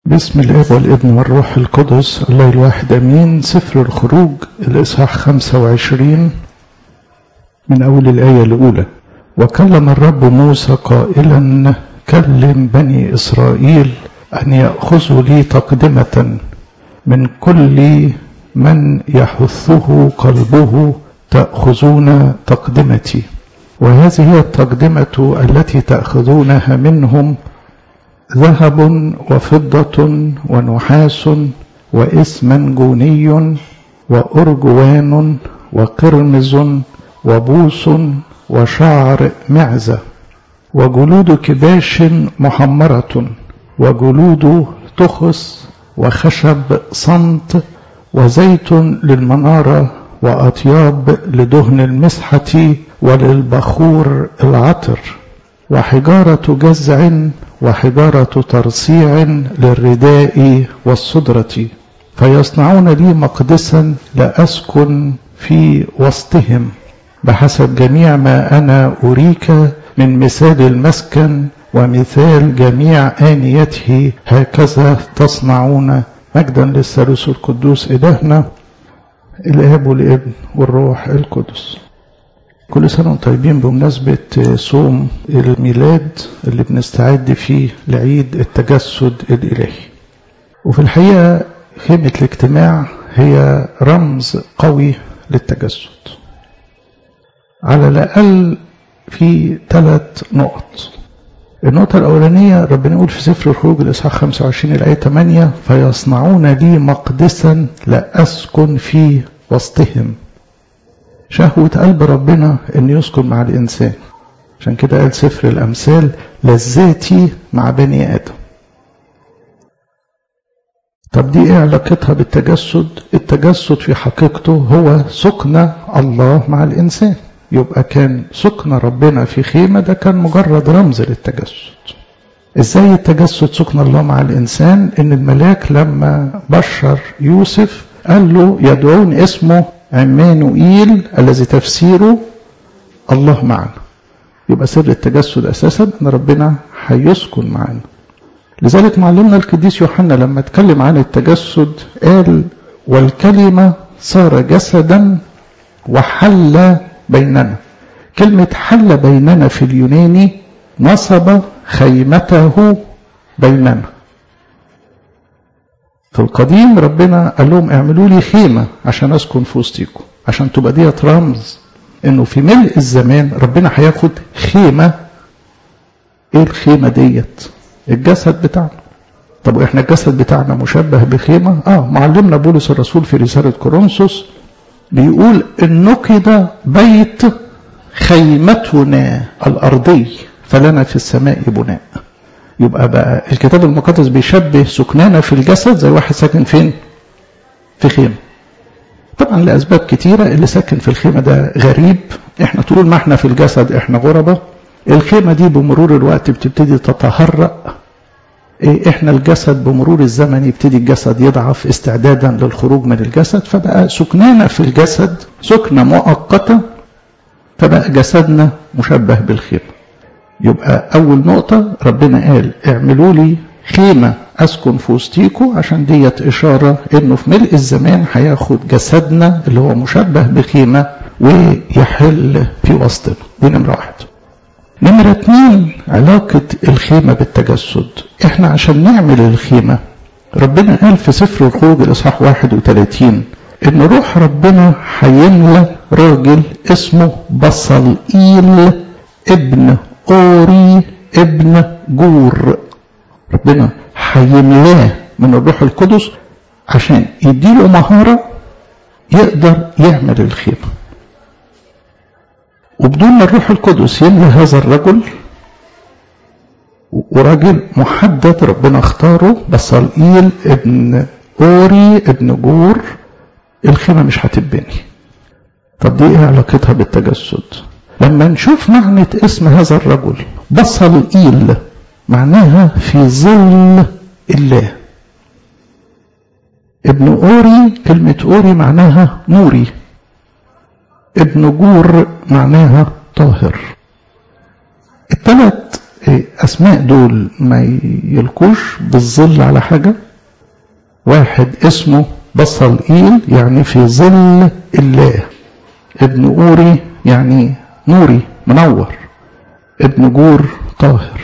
بسم الاب والابن والروح القدس الله الواحد امين سفر الخروج الاصحاح 25 من اول الايه الاولى وكلم الرب موسى قائلا كلم بني اسرائيل ان ياخذوا لي تقدمه من كل من يحثه قلبه تاخذون تقدمتي وهذه هي التقدمه التي تاخذونها منهم ذهب وفضة ونحاس وإسمنجوني وأرجوان وقرمز وبوص وشعر معزة وجلود كباش محمرة وجلود تخس وخشب صمت وزيت للمنارة وأطياب لدهن المسحة وللبخور العطر وحجارة جزع وحجارة ترصيع للرداء والصدرة فيصنعون لي مقدسا لأسكن في وسطهم بحسب جميع ما أنا أريك من مثال المسكن ومثال جميع آنيته هكذا تصنعون مجدا للثالوث القدوس إلهنا الآب والابن والروح القدس كل سنة وانتم طيبين بمناسبة صوم الميلاد اللي بنستعد فيه لعيد التجسد الإلهي وفي الحقيقة خيمة الاجتماع هي رمز قوي للتجسد على الأقل في ثلاث نقط النقطة الأولانية ربنا يقول في سفر الخروج الإصحاح 25 الآية 8 فيصنعون لي مقدسا لأسكن في وسطهم شهوة قلب ربنا أن يسكن مع الإنسان عشان كده قال سفر الأمثال لذاتي مع بني آدم طب دي ايه علاقتها بالتجسد التجسد في حقيقته هو سكن الله مع الإنسان يبقى كان سكن ربنا في خيمة ده كان مجرد رمز للتجسد ازاي التجسد سكن الله مع الإنسان ان الملاك لما بشر يوسف قال له يدعون اسمه عمانوئيل الذي تفسيره الله معنا يبقى سر التجسد اساسا ان ربنا هيسكن معنا لذلك معلمنا القديس يوحنا لما اتكلم عن التجسد قال والكلمه صار جسدا وحل بيننا كلمه حل بيننا في اليوناني نصب خيمته بيننا في القديم ربنا قال لهم اعملوا لي خيمة عشان أسكن في وسطيكم عشان تبقى ديت رمز إنه في ملء الزمان ربنا هياخد خيمة إيه الخيمة ديت؟ الجسد بتاعنا طب وإحنا الجسد بتاعنا مشبه بخيمة؟ آه معلمنا بولس الرسول في رسالة كورنثوس بيقول إن نقد بيت خيمتنا الأرضي فلنا في السماء بناء يبقى بقى الكتاب المقدس بيشبه سكنانا في الجسد زي واحد ساكن فين في خيمة طبعا لأسباب كتيرة اللي ساكن في الخيمة ده غريب احنا طول ما احنا في الجسد احنا غربة الخيمة دي بمرور الوقت بتبتدي تتهرأ ايه احنا الجسد بمرور الزمن يبتدي الجسد يضعف استعدادا للخروج من الجسد فبقى سكنانا في الجسد سكنة مؤقتة فبقى جسدنا مشبه بالخيمة يبقى أول نقطة ربنا قال اعملوا لي خيمة أسكن في وسطيكوا عشان ديت إشارة إنه في ملء الزمان هياخد جسدنا اللي هو مشبه بخيمة ويحل في وسطنا دي نمرة واحد نمرة اتنين علاقة الخيمة بالتجسد احنا عشان نعمل الخيمة ربنا قال في سفر الخروج الإصحاح 31 إن روح ربنا هيملى راجل اسمه بصلئيل ابن أوري ابن جور ربنا هيملاه من الروح القدس عشان يديله مهارة يقدر يعمل الخيمة وبدون ما الروح القدس يملى هذا الرجل وراجل محدد ربنا اختاره بصلئيل ابن أوري ابن جور الخيمة مش هتتبني طب دي ايه علاقتها بالتجسد لما نشوف معنى اسم هذا الرجل بصل إيل معناها في ظل الله ابن أوري كلمة أوري معناها نوري ابن جور معناها طاهر الثلاث أسماء دول ما يلقوش بالظل على حاجة واحد اسمه بصل إيل يعني في ظل الله ابن أوري يعني نوري منور ابن جور طاهر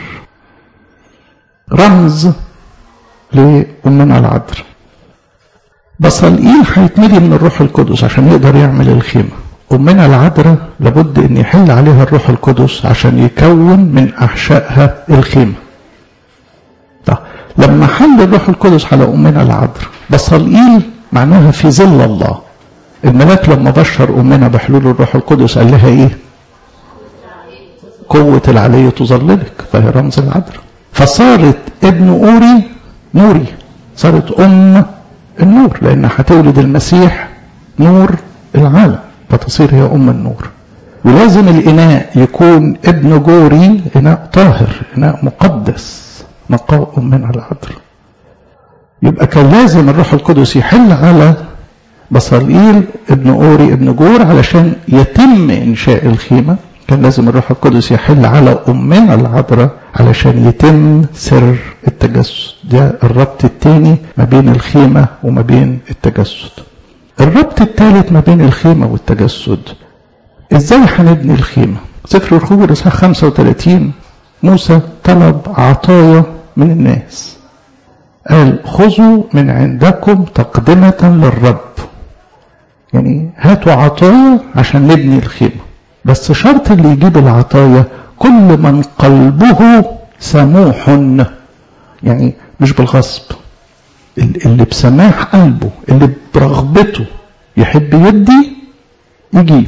رمز لأمنا العذراء بصلئيل هيتملي من الروح القدس عشان يقدر يعمل الخيمة أمنا العذراء لابد أن يحل عليها الروح القدس عشان يكون من أحشائها الخيمة طيب لما حل الروح القدس على أمنا العذراء بصلئيل معناها في ظل الله الملاك لما بشر أمنا بحلول الروح القدس قال لها إيه قوة العلي تظللك فهي رمز العذراء فصارت ابن أوري نوري صارت أم النور لأنها هتولد المسيح نور العالم فتصير هي أم النور ولازم الإناء يكون ابن جوري إناء طاهر إناء مقدس نقاء من العذراء يبقى كان لازم الروح القدس يحل على بصليل ابن أوري ابن جور علشان يتم إنشاء الخيمة كان لازم الروح القدس يحل على أمنا العذراء علشان يتم سر التجسد ده الربط الثاني ما بين الخيمة وما بين التجسد الربط الثالث ما بين الخيمة والتجسد ازاي هنبني الخيمة سفر الخروج الإصحاح 35 موسى طلب عطايا من الناس قال خذوا من عندكم تقدمة للرب يعني هاتوا عطايا عشان نبني الخيمة بس شرط اللي يجيب العطايا كل من قلبه سموح يعني مش بالغصب اللي بسماح قلبه اللي برغبته يحب يدي يجيب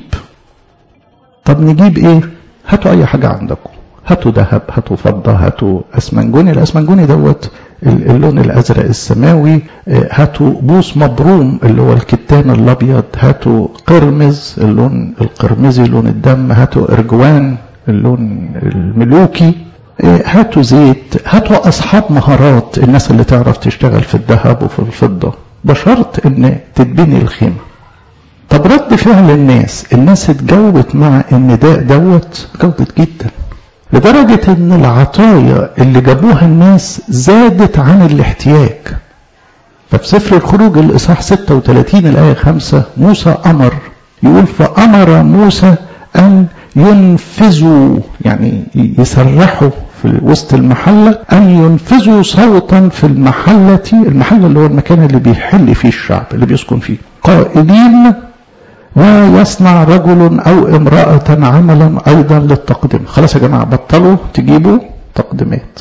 طب نجيب ايه هاتوا اي حاجة عندكم هاتوا ذهب هاتوا فضة هاتوا اسمنجوني الاسمنجوني دوت اللون الازرق السماوي هاتوا بوس مبروم اللي هو الكتان الابيض هاتوا قرمز اللون القرمزي لون الدم هاتوا ارجوان اللون الملوكي هاتوا زيت هاتوا اصحاب مهارات الناس اللي تعرف تشتغل في الذهب وفي الفضه ده شرط ان تتبني الخيمه طب رد فعل الناس الناس اتجاوبت مع النداء دوت جاوبت جدا لدرجة ان العطايا اللي جابوها الناس زادت عن الاحتياج ففي سفر الخروج الاصحاح 36 الايه 5 موسى امر يقول فامر موسى ان ينفذوا يعني يسرحوا في وسط المحلة أن ينفذوا صوتا في المحلة المحلة اللي هو المكان اللي بيحل فيه الشعب اللي بيسكن فيه قائلين لا يصنع رجل أو امرأة عملا أيضا للتقديم خلاص يا جماعة بطلوا تجيبوا تقديمات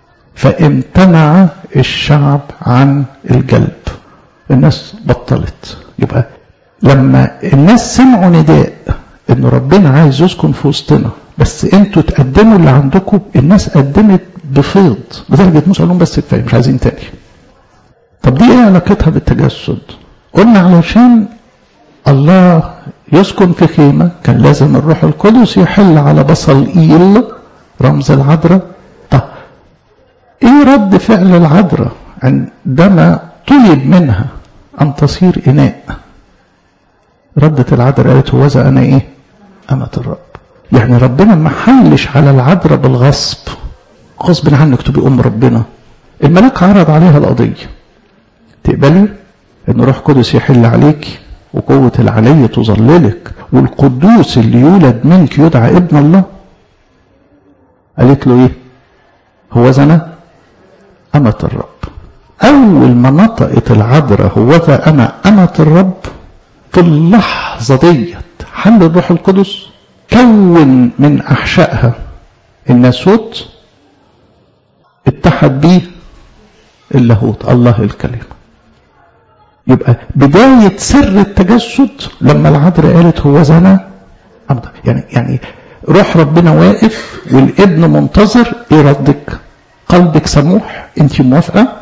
فامتنع الشعب عن الجلب الناس بطلت يبقى لما الناس سمعوا نداء ان ربنا عايز يسكن في وسطنا بس انتوا تقدموا اللي عندكم الناس قدمت بفيض لدرجه موسى قال لهم بس كفايه مش عايزين تاني طب دي ايه علاقتها بالتجسد قلنا علشان الله يسكن في خيمه كان لازم الروح القدس يحل على بصل ايل رمز العذراء طب ايه رد فعل العذراء عندما طلب منها ان تصير اناء ردت العذراء قالت هوذا انا ايه أمة الرب يعني ربنا ما حلش على العذراء بالغصب غصب عنك تبقي أم ربنا الملاك عرض عليها القضية تقبلي ان روح قدس يحل عليك وقوة العلي تظللك والقدوس اللي يولد منك يدعى ابن الله قالت له ايه هو انا أمة الرب أول ما نطقت العذراء هو أنا أمة الرب في اللحظة ديت حل الروح القدس كون من أحشائها الناسوت اتحد به اللاهوت الله الكلمة يبقى بداية سر التجسد لما العذراء قالت هو زنا يعني يعني روح ربنا واقف والابن منتظر ايه ردك قلبك سموح انت موافقة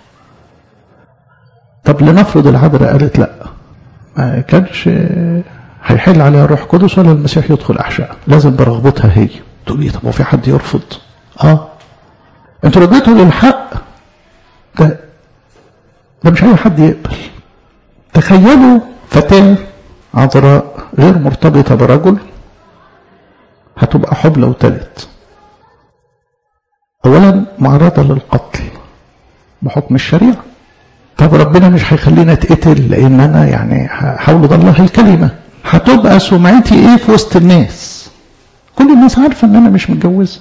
طب لنفرض العذراء قالت لا ما كانش هيحل عليها الروح القدس ولا المسيح يدخل احشائها لازم برغبتها هي تقول لي طب هو في حد يرفض اه انتوا رديتوا للحق ده ده مش اي حد يقبل تخيلوا فتاة عذراء غير مرتبطة برجل هتبقى حبلى وتلت اولا معرضة للقتل بحكم الشريعة طب ربنا مش هيخلينا اتقتل لان انا يعني حول الله الكلمة هتبقى سمعتي ايه في وسط الناس كل الناس عارفة ان انا مش متجوزة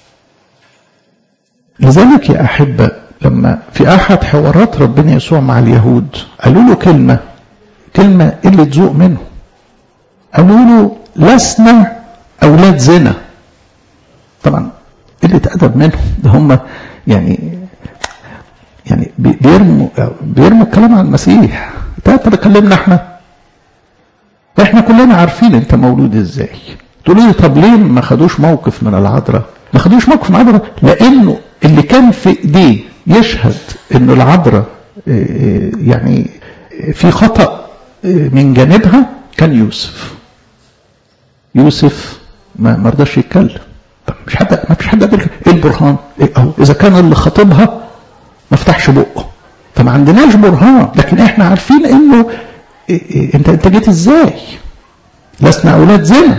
لذلك يا احبة لما في احد حوارات ربنا يسوع مع اليهود قالوا له كلمة كلمة اللي تذوق منه قالوا له لسنا اولاد زنا طبعا قلة ادب منهم ده هم يعني يعني بيرموا بيرموا الكلام عن المسيح انت بتكلمنا احنا احنا كلنا عارفين انت مولود ازاي تقول لي طب ليه ما خدوش موقف من العذراء ما خدوش موقف من العذراء لانه اللي كان في ايديه يشهد انه العذراء يعني في خطا من جانبها كان يوسف يوسف ما ما رضاش يتكلم طب مش حد ما فيش حد قال ايه البرهان إيه اهو اذا كان اللي خاطبها ما فتحش بقه فما عندناش برهان لكن احنا عارفين انه إيه إيه انت انت جيت ازاي لسنا اولاد زنا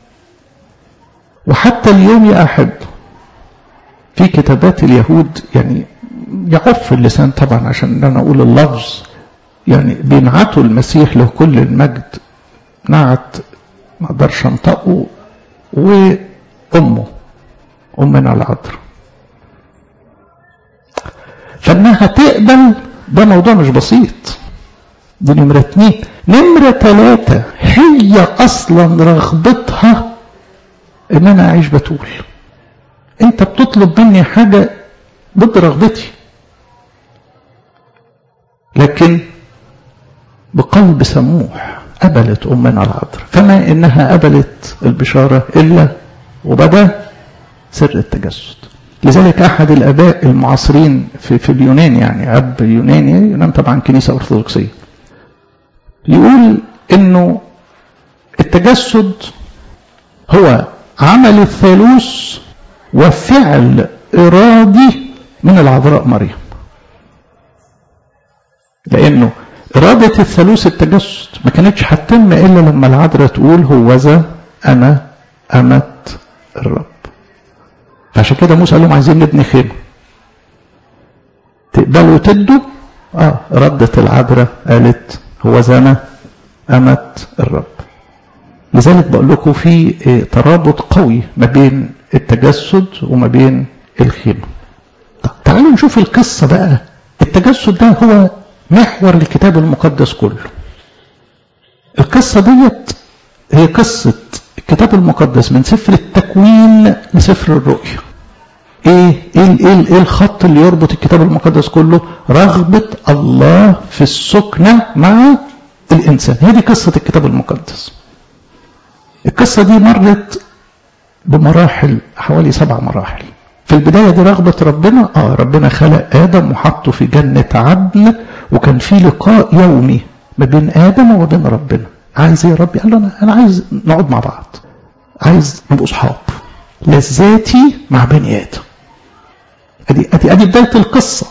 وحتى اليوم يا احب في كتابات اليهود يعني يعف اللسان طبعا عشان انا اقول اللفظ يعني بينعتوا المسيح له كل المجد نعت ما اقدرش انطقه وامه امنا العذراء فانها تقبل ده موضوع مش بسيط دي نمرة اتنين نمرة تلاتة هي اصلا رغبتها ان انا اعيش بتول انت بتطلب مني حاجة ضد رغبتي لكن بقلب سموح قبلت أمنا العذراء فما إنها قبلت البشارة إلا وبدا سر التجسد لذلك أحد الآباء المعاصرين في, في اليونان يعني أب يوناني يونان طبعا كنيسة أرثوذكسية يقول إنه التجسد هو عمل الثالوث وفعل إرادي من العذراء مريم لأنه إرادة الثالوث التجسد ما كانتش هتتم إلا لما العذراء تقول هوذا أنا أمت الرب فعشان كده موسى قال لهم عايزين نبني خيمة تقبلوا تدوا اه ردت العذراء قالت هوذا أنا أمت الرب لذلك بقول لكم في ترابط قوي ما بين التجسد وما بين الخيمة طب تعالوا نشوف القصة بقى التجسد ده هو محور الكتاب المقدس كله القصة ديت هي قصة الكتاب المقدس من سفر التكوين لسفر الرؤيا ايه ايه ايه, إيه الخط اللي يربط الكتاب المقدس كله رغبة الله في السكنة مع الانسان هذه قصة الكتاب المقدس القصة دي مرت بمراحل حوالي سبع مراحل في البداية دي رغبة ربنا اه ربنا خلق آدم وحطه في جنة عدن وكان في لقاء يومي ما بين آدم وما بين ربنا عايز ايه يا ربي قال له أنا, أنا عايز نقعد مع بعض عايز نبقى أصحاب لذاتي مع بني آدم أدي, أدي, أدي بداية القصة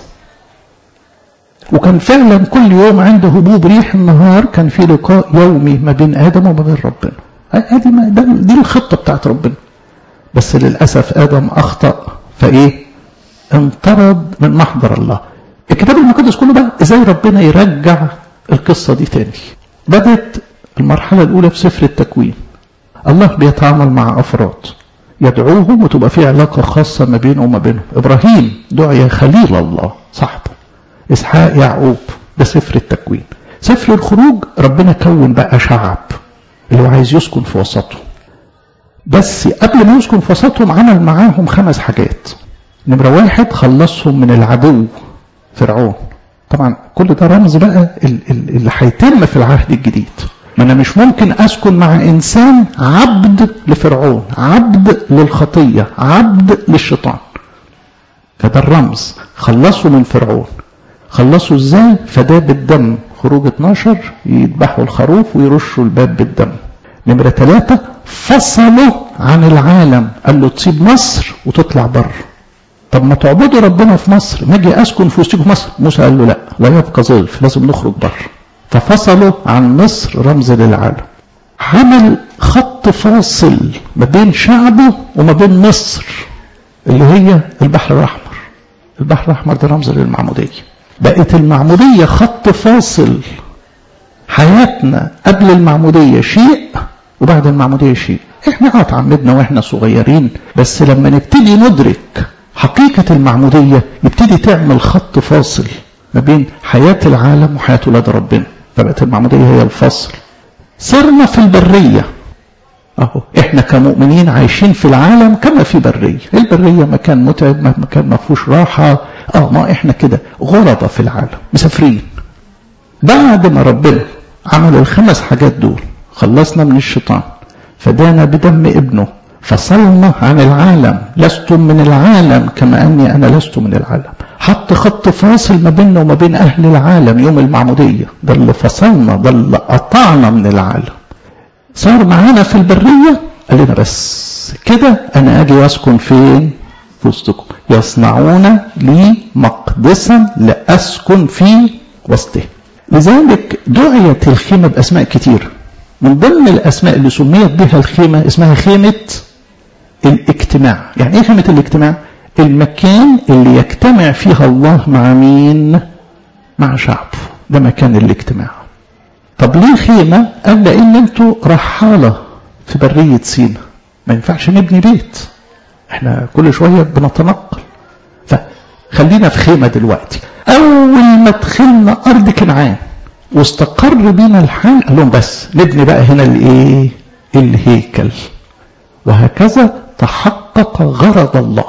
وكان فعلا كل يوم عند هبوب ريح النهار كان في لقاء يومي ما بين آدم وما بين ربنا ادي دي الخطة بتاعت ربنا بس للأسف آدم أخطأ فإيه انطرد من محضر الله الكتاب المقدس كله بقى ازاي ربنا يرجع القصة دي تاني بدت المرحلة الأولى في سفر التكوين الله بيتعامل مع أفراد يدعوهم وتبقى في علاقة خاصة ما بينه وما بينهم إبراهيم دعي خليل الله صاحبه إسحاق يعقوب ده سفر التكوين سفر الخروج ربنا كون بقى شعب اللي هو عايز يسكن في وسطه بس قبل ما يسكن في وسطهم عمل معاهم خمس حاجات نمرة واحد خلصهم من العدو فرعون طبعا كل ده رمز بقى اللي هيتم في العهد الجديد ما انا مش ممكن اسكن مع انسان عبد لفرعون عبد للخطية عبد للشيطان فده الرمز خلصوا من فرعون خلصوا ازاي فده بالدم خروج 12 يذبحوا الخروف ويرشوا الباب بالدم نمرة ثلاثة فصلوا عن العالم قال له تسيب مصر وتطلع بره طب ما تعبدوا ربنا في مصر نجي اسكن في وسطكم في مصر موسى قال له لا لا يبقى ظلف لازم نخرج بره ففصلوا عن مصر رمز للعالم عمل خط فاصل ما بين شعبه وما بين مصر اللي هي البحر الأحمر البحر الأحمر ده رمز للمعمودية بقت المعمودية خط فاصل حياتنا قبل المعمودية شيء وبعد المعمودية شيء احنا اه اتعمدنا واحنا صغيرين بس لما نبتدي ندرك حقيقة المعمودية يبتدي تعمل خط فاصل ما بين حياة العالم وحياة ولاد ربنا فبقت المعمودية هي الفصل صرنا في البرية اهو احنا كمؤمنين عايشين في العالم كما في برية البرية مكان متعب مكان ما فيهوش راحة اه ما احنا كده غربة في العالم مسافرين بعد ما ربنا عمل الخمس حاجات دول خلصنا من الشيطان فدانا بدم ابنه فصلنا عن العالم لستم من العالم كما أني أنا لست من العالم حط خط فاصل ما بيننا وما بين أهل العالم يوم المعمودية ده اللي فصلنا ده اللي قطعنا من العالم صار معانا في البرية قال لنا بس كده أنا أجي وأسكن فين في وسطكم يصنعون لي مقدسا لأسكن في وسطهم لذلك دعيت الخيمة بأسماء كتير من ضمن الأسماء اللي سميت بها الخيمة اسمها خيمة الاجتماع يعني ايه خيمة الاجتماع المكان اللي يجتمع فيها الله مع مين مع شعبه ده مكان الاجتماع طب ليه خيمة قال لأن انتوا رحالة في برية سينا ما ينفعش نبني بيت احنا كل شوية بنتنقل فخلينا في خيمة دلوقتي أول ما دخلنا أرض كنعان واستقر بينا الحال قال لهم بس نبني بقى هنا الايه الهيكل وهكذا تحقق غرض الله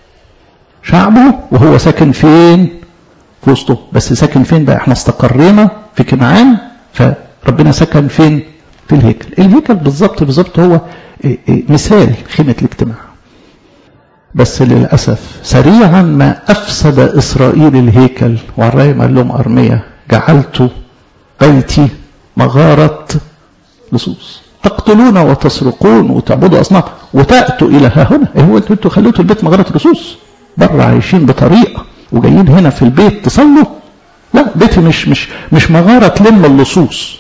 شعبه وهو ساكن فين في وسطه بس ساكن فين بقى احنا استقرينا في كنعان فربنا سكن فين في الهيكل الهيكل بالظبط بالظبط هو مثال خيمة الاجتماع بس للأسف سريعا ما أفسد إسرائيل الهيكل والرأي قال لهم أرمية جعلت بيتي مغارة لصوص تقتلون وتسرقون وتعبدوا أصنام وتأتوا إلى ها هنا هو أنتوا خليتوا البيت مغارة لصوص بره عايشين بطريقة وجايين هنا في البيت تصلوا لا بيتي مش مش مش مغارة تلم اللصوص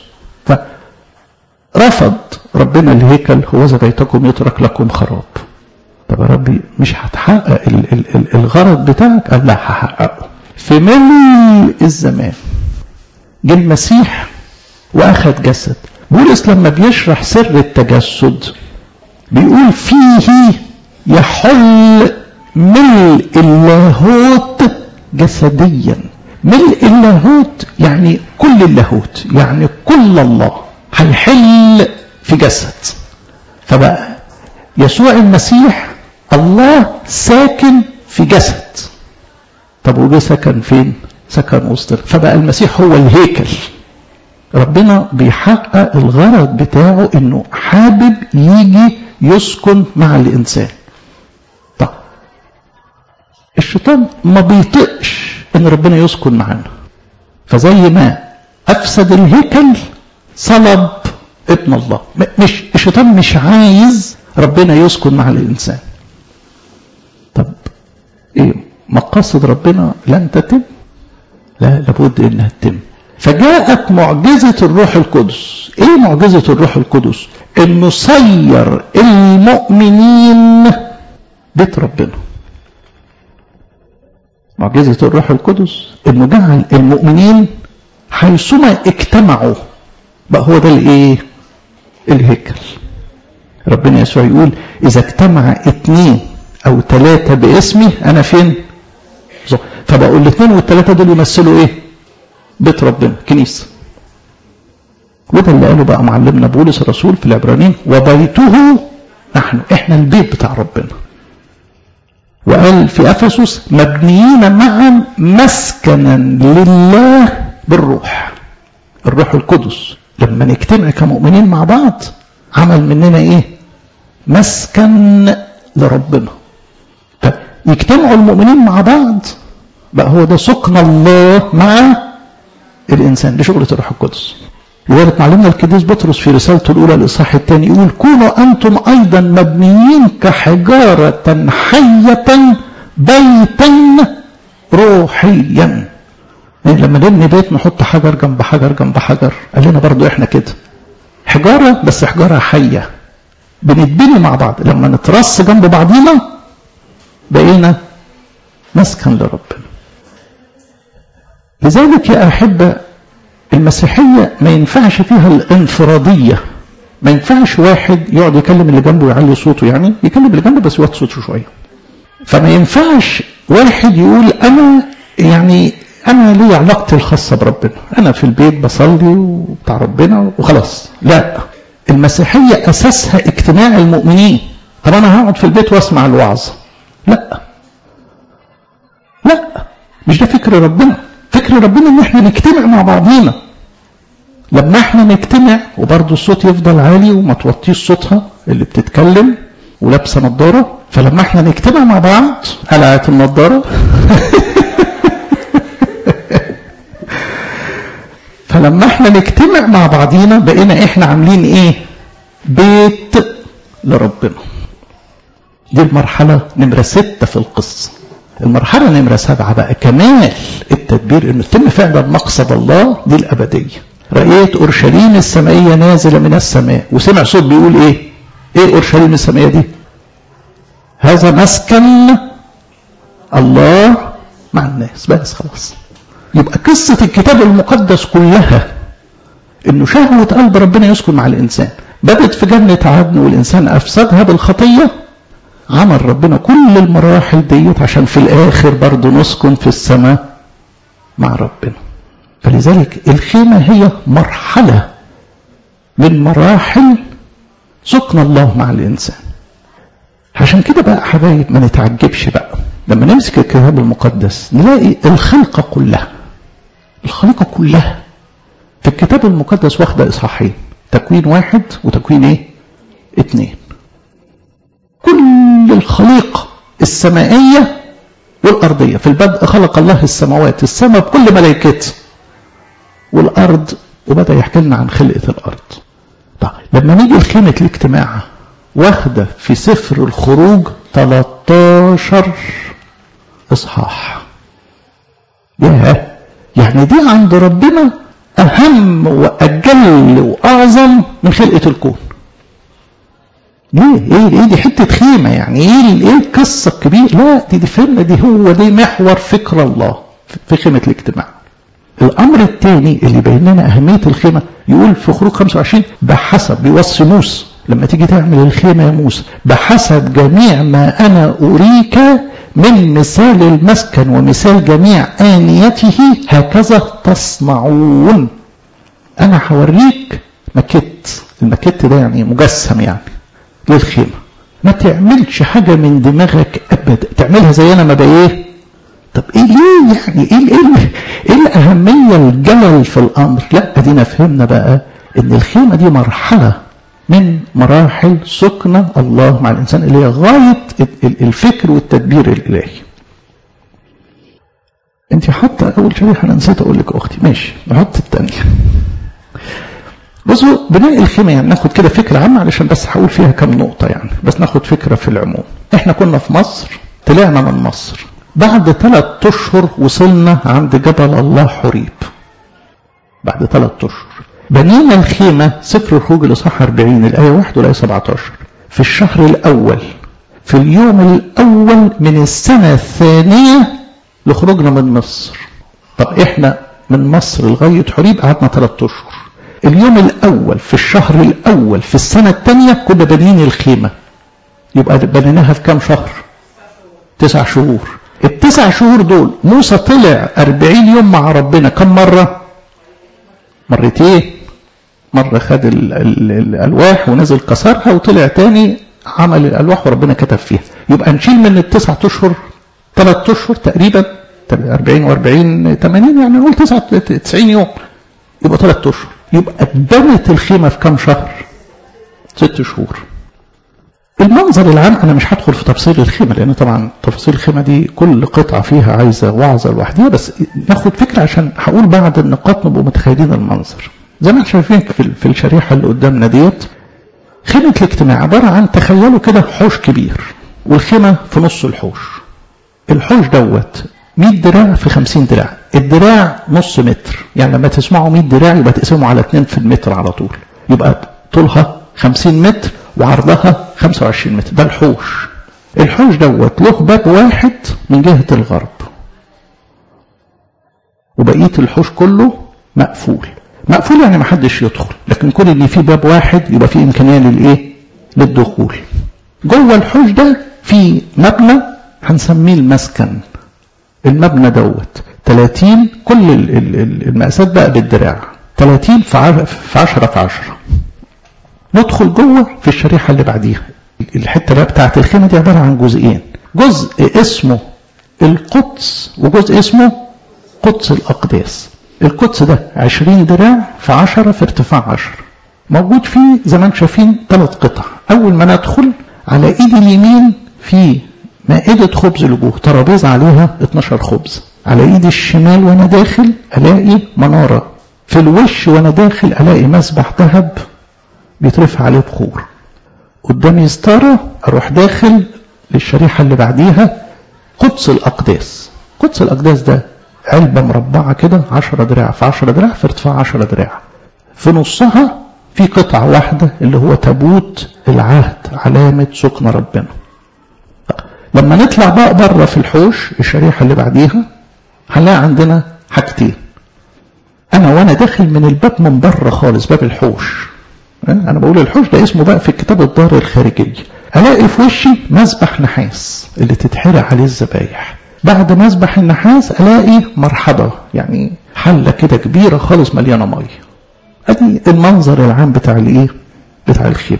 فرفض ربنا الهيكل هو ذا بيتكم يترك لكم خراب طب يا ربي مش هتحقق ال ال ال الغرض بتاعك قال لا هحققه في ملء الزمان جه المسيح واخذ جسد بولس لما بيشرح سر التجسد بيقول فيه يحل ملء اللاهوت جسديا ملء اللاهوت يعني كل اللاهوت يعني كل الله هيحل في جسد فبقى يسوع المسيح الله ساكن في جسد طب وجه سكن فين سكن وسط فبقى المسيح هو الهيكل ربنا بيحقق الغرض بتاعه انه حابب يجي يسكن مع الانسان طب الشيطان ما بيطقش ان ربنا يسكن معانا فزي ما افسد الهيكل صلب ابن الله مش الشيطان مش عايز ربنا يسكن مع الانسان طب ايه مقاصد ربنا لن تتم لا لابد انها تتم فجاءت معجزة الروح القدس ايه معجزة الروح القدس انه صير المؤمنين بيت ربنا معجزة الروح القدس انه جعل المؤمنين حيثما اجتمعوا بقى هو ده الايه الهيكل ربنا يسوع يقول اذا اجتمع اثنين او ثلاثة باسمي انا فين فبقوا الاثنين والثلاثة دول يمثلوا ايه بيت ربنا كنيسة وده اللي قاله بقى معلمنا بولس الرسول في العبرانيين وبيته نحن احنا البيت بتاع ربنا وقال في افسس مبنيين معا مسكنا لله بالروح الروح القدس لما نجتمع كمؤمنين مع بعض عمل مننا ايه مسكن لربنا يجتمعوا المؤمنين مع بعض بقى هو ده سكن الله مع الإنسان دي شغلة الروح القدس لذلك معلمنا القديس بطرس في رسالته الأولى الإصحاح الثاني يقول كونوا أنتم أيضا مبنيين كحجارة حية بيتا روحيا يعني لما نبني بيت نحط حجر جنب حجر جنب حجر قال لنا برضو احنا كده حجارة بس حجارة حية بنتبني مع بعض لما نترص جنب بعضينا بقينا مسكن لربنا لذلك يا أحبة المسيحية ما ينفعش فيها الانفرادية ما ينفعش واحد يقعد يكلم اللي جنبه ويعلي صوته يعني يكلم اللي جنبه بس يوطي صوته شوية فما ينفعش واحد يقول أنا يعني أنا لي علاقتي الخاصة بربنا أنا في البيت بصلي وبتاع ربنا وخلاص لا المسيحية أساسها اجتماع المؤمنين طب أنا هقعد في البيت وأسمع الوعظ لا لا مش ده فكر ربنا فكر ربنا ان احنا نجتمع مع بعضينا لما احنا نجتمع وبرضه الصوت يفضل عالي وما توطيش صوتها اللي بتتكلم ولابسه نظاره فلما احنا نجتمع مع بعض قلعت النظاره فلما احنا نجتمع مع بعضينا بقينا احنا عاملين ايه بيت لربنا دي المرحلة نمرة ستة في القصة المرحلة نمرة سبعة بقى كمال التدبير انه يتم فعلا مقصد الله دي الأبدية رأيت أورشليم السمائية نازلة من السماء وسمع صوت بيقول ايه ايه أورشليم السمائية دي هذا مسكن الله مع الناس بس خلاص يبقى قصة الكتاب المقدس كلها انه شهوة قلب ربنا يسكن مع الانسان بدت في جنة عدن والانسان افسدها بالخطية عمل ربنا كل المراحل ديت عشان في الاخر برضه نسكن في السماء مع ربنا فلذلك الخيمة هي مرحلة من مراحل سكن الله مع الانسان عشان كده بقى حبايب ما نتعجبش بقى لما نمسك الكتاب المقدس نلاقي الخلقة كلها الخليقة كلها في الكتاب المقدس واخدة إصحاحين تكوين واحد وتكوين إيه؟ اتنين كل الخليقة السمائية والأرضية في البدء خلق الله السماوات السماء بكل ملائكتها والأرض وبدأ يحكي لنا عن خلقة الأرض طيب لما نيجي لخيمة الاجتماع واخدة في سفر الخروج 13 إصحاح ياه يعني دي عند ربنا أهم وأجل وأعظم من خلقة الكون ليه؟ ايه ايه دي حتة خيمة يعني ايه ايه القصة الكبيرة؟ لا دي دي فهمنا دي هو دي محور فكر الله في خيمة الاجتماع. الأمر الثاني اللي يبين لنا أهمية الخيمة يقول في خروج 25 بحسب بيوصي موسى لما تيجي تعمل الخيمة يا موسى بحسب جميع ما أنا أريك من مثال المسكن ومثال جميع آنيته هكذا تصنعون أنا هوريك مكت المكت ده يعني مجسم يعني للخيمة ما تعملش حاجة من دماغك أبدا تعملها زي أنا ما بإيه طب إيه ليه يعني إيه, إيه, إيه الأهمية الجلل في الأمر لا أدينا فهمنا بقى إن الخيمة دي مرحلة من مراحل سكن الله مع الإنسان اللي هي غاية الفكر والتدبير الإلهي انت حاطة أول شريحة أنا نسيت أقول لك أختي ماشي نحط الثانية بصوا بناء الخيمة يعني ناخد كده فكرة عامة علشان بس هقول فيها كم نقطة يعني بس ناخد فكرة في العموم احنا كنا في مصر طلعنا من مصر بعد ثلاث أشهر وصلنا عند جبل الله حريب بعد ثلاث أشهر بنينا الخيمة سفر الخروج الإصحاح 40 الآية 1 والآية 17 في الشهر الأول في اليوم الأول من السنة الثانية لخروجنا من مصر طب إحنا من مصر لغاية حريب قعدنا ثلاثة أشهر اليوم الأول في الشهر الأول في السنة الثانية كنا بانيين الخيمة يبقى بنيناها في كام شهر؟ تسع شهور التسع شهور دول موسى طلع أربعين يوم مع ربنا كم مرة؟ مرتين مرة خد ال ال الألواح ونزل كسرها وطلع تاني عمل الألواح وربنا كتب فيها يبقى نشيل من التسعة أشهر ثلاث أشهر تقريبا 40 و40 80 يعني نقول 90 يوم يبقى ثلاث أشهر يبقى اتبنت الخيمة في كم شهر؟ ست شهور المنظر العام انا مش هدخل في تفصيل الخيمه لان طبعا تفاصيل الخيمه دي كل قطعه فيها عايزه وعظه لوحدها بس ناخد فكره عشان هقول بعض النقاط نبقوا متخيلين المنظر زي ما احنا شايفين في في الشريحه اللي قدامنا ديت خيمه الاجتماع عباره عن تخيلوا كده حوش كبير والخيمه في نص الحوش الحوش دوت 100 دراع في 50 دراع الدراع نص متر يعني لما تسمعوا 100 دراع يبقى تقسموا على 2 في المتر على طول يبقى طولها 50 متر وعرضها 25 متر ده الحوش الحوش دوت له باب واحد من جهة الغرب وبقية الحوش كله مقفول مقفول يعني ما حدش يدخل لكن كل ان في باب واحد يبقى في امكانيه للايه للدخول جوه الحوش ده في مبنى هنسميه المسكن المبنى دوت 30 كل المقاسات بقى بالدراع 30 في 10 في 10 في 10 ندخل جوه في الشريحه اللي بعديها الحته بقى بتاعت الخيمه دي عباره عن جزئين جزء اسمه القدس وجزء اسمه قدس الاقداس القدس ده 20 دراع في 10 في ارتفاع 10 موجود فيه زي ما انتم شايفين ثلاث قطع اول ما ندخل على ايدي اليمين في مائدة خبز لجوه ترابيزة عليها 12 خبز على ايدي الشمال وانا داخل الاقي منارة في الوش وانا داخل الاقي مسبح ذهب بيترفع عليه بخور قدامي ستارة اروح داخل للشريحة اللي بعديها قدس الاقداس قدس الاقداس ده علبة مربعة كده 10 دراع في 10 دراع في ارتفاع 10 دراع في نصها في قطعة واحدة اللي هو تابوت العهد علامة سكن ربنا لما نطلع بقى بره في الحوش الشريحة اللي بعديها هنلاقي عندنا حاجتين أنا وأنا داخل من الباب من بره خالص باب الحوش أنا بقول الحوش ده اسمه بقى في كتاب الدار الخارجية ألاقي في وشي مسبح نحاس اللي تتحرق عليه الذبايح بعد مسبح النحاس ألاقي مرحبا يعني حلة كده كبيرة خالص مليانة مية ادي المنظر العام بتاع الايه بتاع الخيمه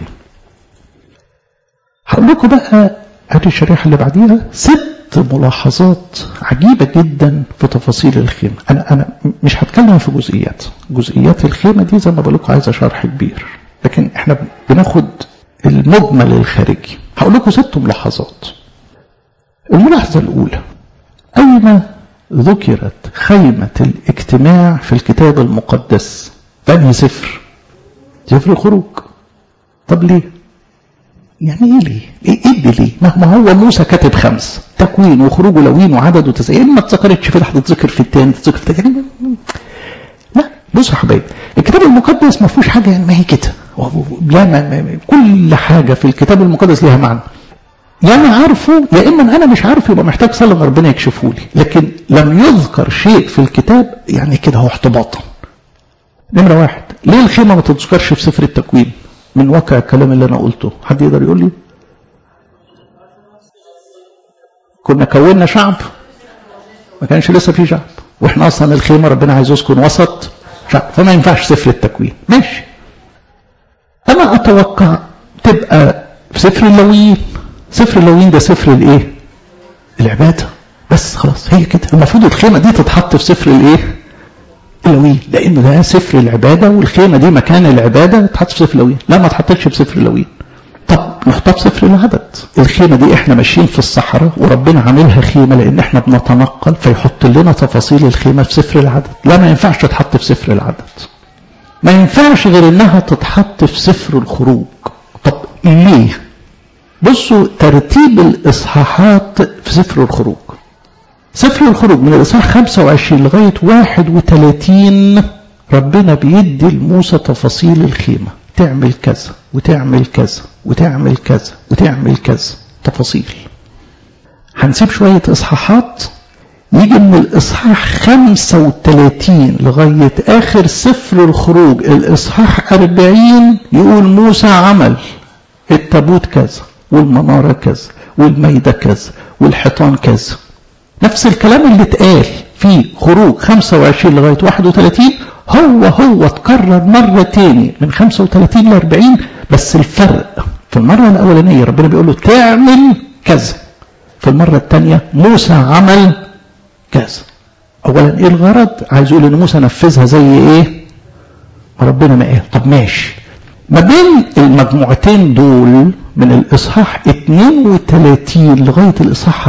هقول لكم بقى ادي الشريحه اللي بعديها ست ملاحظات عجيبه جدا في تفاصيل الخيمه انا انا مش هتكلم في جزئيات جزئيات الخيمه دي زي ما بقول لكم عايزه شرح كبير لكن احنا بناخد المجمل الخارجي هقول لكم ست ملاحظات الملاحظه الاولى اين ذكرت خيمه الاجتماع في الكتاب المقدس بني سفر سفر الخروج طب ليه يعني ايه ليه ايه ايه ليه مهما هو موسى كاتب خمس تكوين وخروج ولوين وعدد وتسعين ما اتذكرتش في واحده تذكر في الثاني تذكر في الثاني لا بصوا يا حبايبي الكتاب المقدس ما فيهوش حاجه يعني ما هي كده لا ما كل حاجه في الكتاب المقدس ليها معنى يا انا عارفه يا اما انا مش عارفه يبقى محتاج صلاه ربنا يكشفه لي لكن لم يذكر شيء في الكتاب يعني كده هو احتباطا نمرة واحد ليه الخيمة ما تذكرش في سفر التكوين من واقع الكلام اللي أنا قلته حد يقدر يقول لي كنا كونا شعب ما كانش لسه في شعب واحنا اصلا الخيمة ربنا عايز يسكن وسط شعب فما ينفعش سفر التكوين ماشي انا اتوقع تبقى في سفر اللويين سفر اللويين ده سفر الايه العبادة بس خلاص هي كده المفروض الخيمة دي تتحط في سفر الايه اللوين لان ده سفر العباده والخيمه دي مكان العباده تحط في سفر اللوين لا ما اتحطتش في سفر اللوين طب نحطها في سفر العدد الخيمه دي احنا ماشيين في الصحراء وربنا عاملها خيمه لان احنا بنتنقل فيحط لنا تفاصيل الخيمه في سفر العدد لا ما ينفعش تتحط في سفر العدد ما ينفعش غير انها تتحط في سفر الخروج طب ليه بصوا ترتيب الاصحاحات في سفر الخروج سفر الخروج من الإصحاح 25 لغاية 31 ربنا بيدي لموسى تفاصيل الخيمة تعمل كذا وتعمل كذا وتعمل كذا وتعمل كذا تفاصيل هنسيب شوية إصحاحات يجي من الإصحاح 35 لغاية آخر سفر الخروج الإصحاح 40 يقول موسى عمل التابوت كذا والمنارة كذا والميدة كذا والحيطان كذا نفس الكلام اللي اتقال في خروج 25 لغاية 31 هو هو اتكرر مرة تاني من 35 ل 40 بس الفرق في المرة الأولانية ربنا بيقول له تعمل كذا في المرة الثانية موسى عمل كذا أولا إيه الغرض؟ عايز يقول إن موسى نفذها زي إيه؟ ما ربنا ما قال طب ماشي ما بين المجموعتين دول من الإصحاح 32 لغاية الإصحاح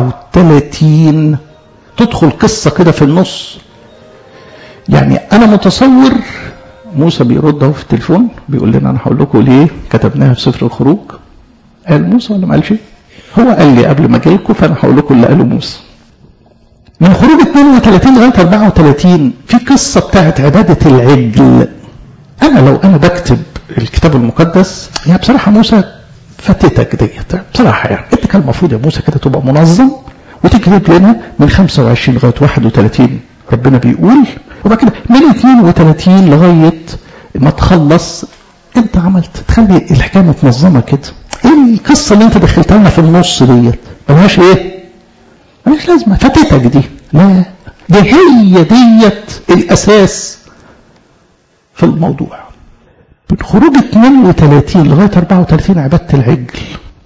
34 تدخل قصة كده في النص يعني أنا متصور موسى بيرد اهو في التليفون بيقول لنا أنا هقول لكم ليه كتبناها في سفر الخروج قال موسى ولا ما قالش؟ هو قال لي قبل ما أجي لكم فأنا هقول لكم اللي قاله موسى من خروج 32 لغاية 34 في قصة بتاعت عبادة العجل أنا لو أنا بكتب الكتاب المقدس يعني بصراحة موسى فاتتك ديت بصراحه يعني انت كان المفروض يا موسى كده تبقى منظم وتكتب لنا من 25 لغايه 31 ربنا بيقول وبعد كده من 32 لغايه ما تخلص انت عملت تخلي الحكايه متنظمه كده ايه القصه اللي انت دخلتها لنا في النص ديت ملهاش ايه ملهاش لازمه فاتتك دي لا دي هي ديت الاساس في الموضوع من خروج 32 لغايه 34 عباده العجل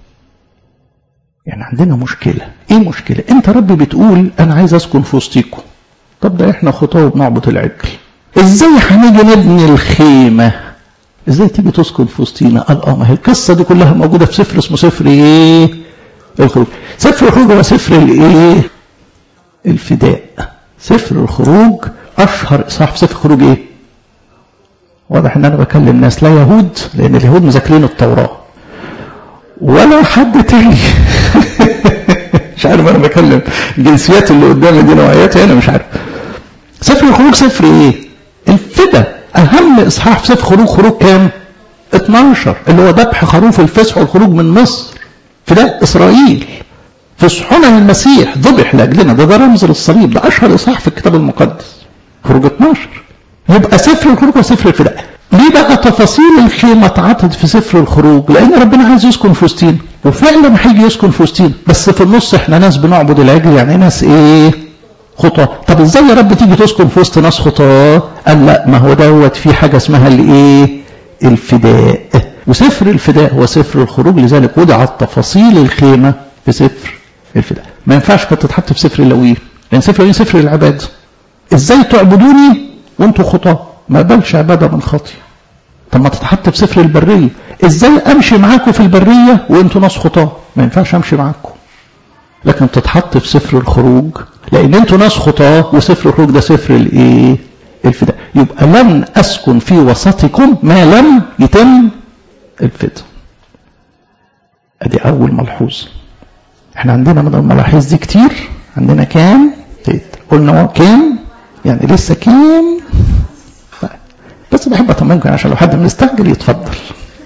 يعني عندنا مشكله ايه مشكله انت ربي بتقول انا عايز اسكن في وسطيكم طب ده احنا خطاه بنعبد العجل ازاي هنيجي نبني الخيمه ازاي تيجي تسكن في وسطينا قال اه ما هي القصه دي كلها موجوده في سفر اسمه سفر ايه الخروج سفر الخروج هو سفر الايه الفداء سفر الخروج اشهر اصحاح في سفر الخروج ايه واضح ان انا بكلم ناس لا يهود لان اليهود مذاكرين التوراه ولا حد تاني مش عارف انا بكلم الجنسيات اللي قدامي دي نوعيات انا مش عارف سفر الخروج سفر ايه الفداء اهم اصحاح في سفر خروج خروج كام 12 اللي هو ذبح خروف الفسح والخروج من مصر فداء اسرائيل فسحنا المسيح ذبح لاجلنا ده ده رمز للصليب ده اشهر اصحاح في الكتاب المقدس خروج 12 يبقى سفر الخروج وسفر الفداء ليه بقى تفاصيل الخيمة اتعطت في سفر الخروج لأن ربنا عايز يسكن في وسطينا وفعلا هيجي يسكن في وسطينا بس في النص احنا ناس بنعبد العجل يعني ناس ايه خطاة طب ازاي يا رب تيجي تسكن في وسط ناس خطاة قال لا ما هو دوت في حاجة اسمها الايه الفداء وسفر الفداء هو سفر الخروج لذلك وضعت تفاصيل الخيمة في سفر الفداء ما ينفعش كانت تتحط في سفر اللويين لان سفر اللويين سفر العباد ازاي تعبدوني وانتوا خطاة ما قبلش عبادة من خطي طب ما تتحط في سفر البرية ازاي امشي معاكم في البرية وانتوا ناس خطاة ما ينفعش امشي معاكم لكن تتحط في سفر الخروج لان انتوا ناس خطاة وسفر الخروج ده سفر الايه الفداء يبقى لن اسكن في وسطكم ما لم يتم الفداء ادي اول ملحوظة احنا عندنا من الملاحظ دي كتير عندنا كام قلنا كام يعني لسه كام بس بحب اطمنكم عشان لو حد مستعجل يتفضل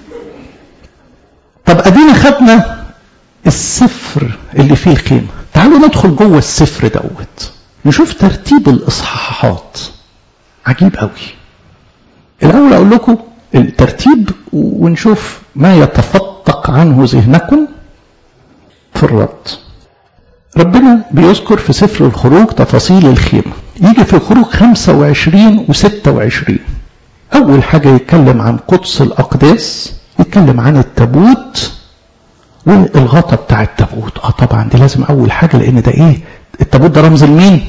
طب ادينا خدنا السفر اللي فيه الخيمه تعالوا ندخل جوه السفر دوت نشوف ترتيب الاصحاحات عجيب قوي الاول اقول لكم الترتيب ونشوف ما يتفتق عنه ذهنكم في الرد ربنا بيذكر في سفر الخروج تفاصيل الخيمه يجي في الخروج 25 و26 أول حاجة يتكلم عن قدس الأقداس يتكلم عن التابوت والغطا بتاع التابوت اه طبعا دي لازم أول حاجة لأن ده إيه التابوت ده رمز لمين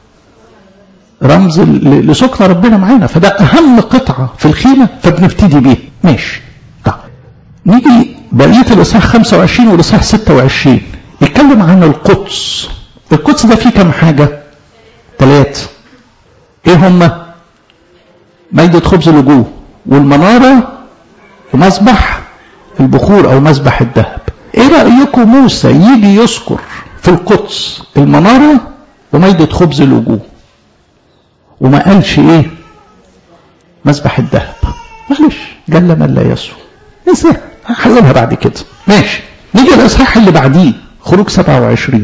رمز لسكن ربنا معانا فده أهم قطعة في الخيمة فبنبتدي بيه ماشي طيب نيجي بقية الإصحاح 25 والإصحاح 26 يتكلم عن القدس القدس ده فيه كم حاجة ثلاثة ايه هما ميدة خبز الوجوه والمنارة ومسبح البخور أو مسبح الذهب إيه رأيكم موسى يجي يذكر في القدس المنارة وميدة خبز الوجوه وما قالش إيه مسبح الذهب معلش جل من لا يسوى انسى هحللها بعد كده ماشي نيجي الإصحاح اللي بعديه خروج 27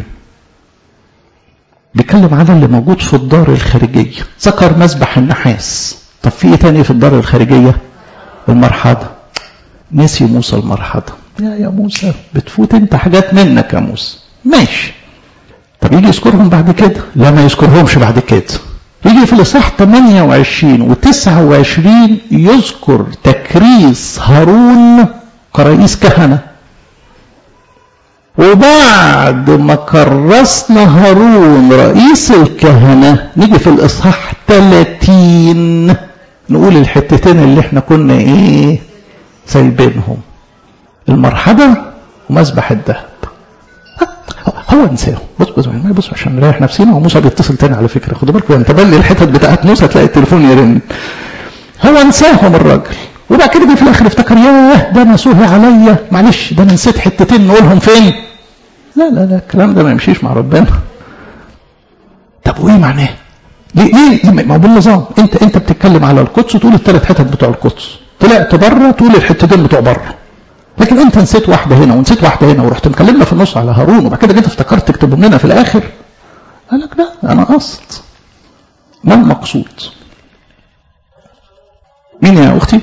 بيتكلم عن اللي موجود في الدار الخارجية ذكر مسبح النحاس طب في ايه تاني في الدار الخارجية المرحضة نسي موسى المرحضة يا يا موسى بتفوت انت حاجات منك يا موسى ماشي طب يجي يذكرهم بعد كده لا ما يذكرهمش بعد كده يجي في الاصحاح 28 و 29 يذكر تكريس هارون كرئيس كهنة وبعد ما كرسنا هارون رئيس الكهنة نيجي في الإصحاح 30 نقول الحتتين اللي احنا كنا ايه سايبينهم المرحبة ومسبح الذهب هو انساهم بص بص بص عشان نريح نفسينا وموسى بيتصل تاني على فكره خدوا بالكم انت بلي الحتت بتاعت موسى تلاقي التليفون يرن هو انساهم الراجل وبعد كده في الاخر افتكر ياه ده انا سهي عليا معلش ده انا نسيت حتتين نقولهم فين لا لا لا الكلام ده ما يمشيش مع ربنا طب وايه معناه ليه ليه ما هو بالنظام انت انت بتتكلم على القدس تقول الثلاث حتت بتوع القدس طلعت بره تقول الحتتين بتوع بره لكن انت نسيت واحده هنا ونسيت واحده هنا ورحت مكلمنا في النص على هارون وبعد كده جيت افتكرت تكتبهم لنا في الاخر قال لك لا انا قصد ما المقصود مين يا اختي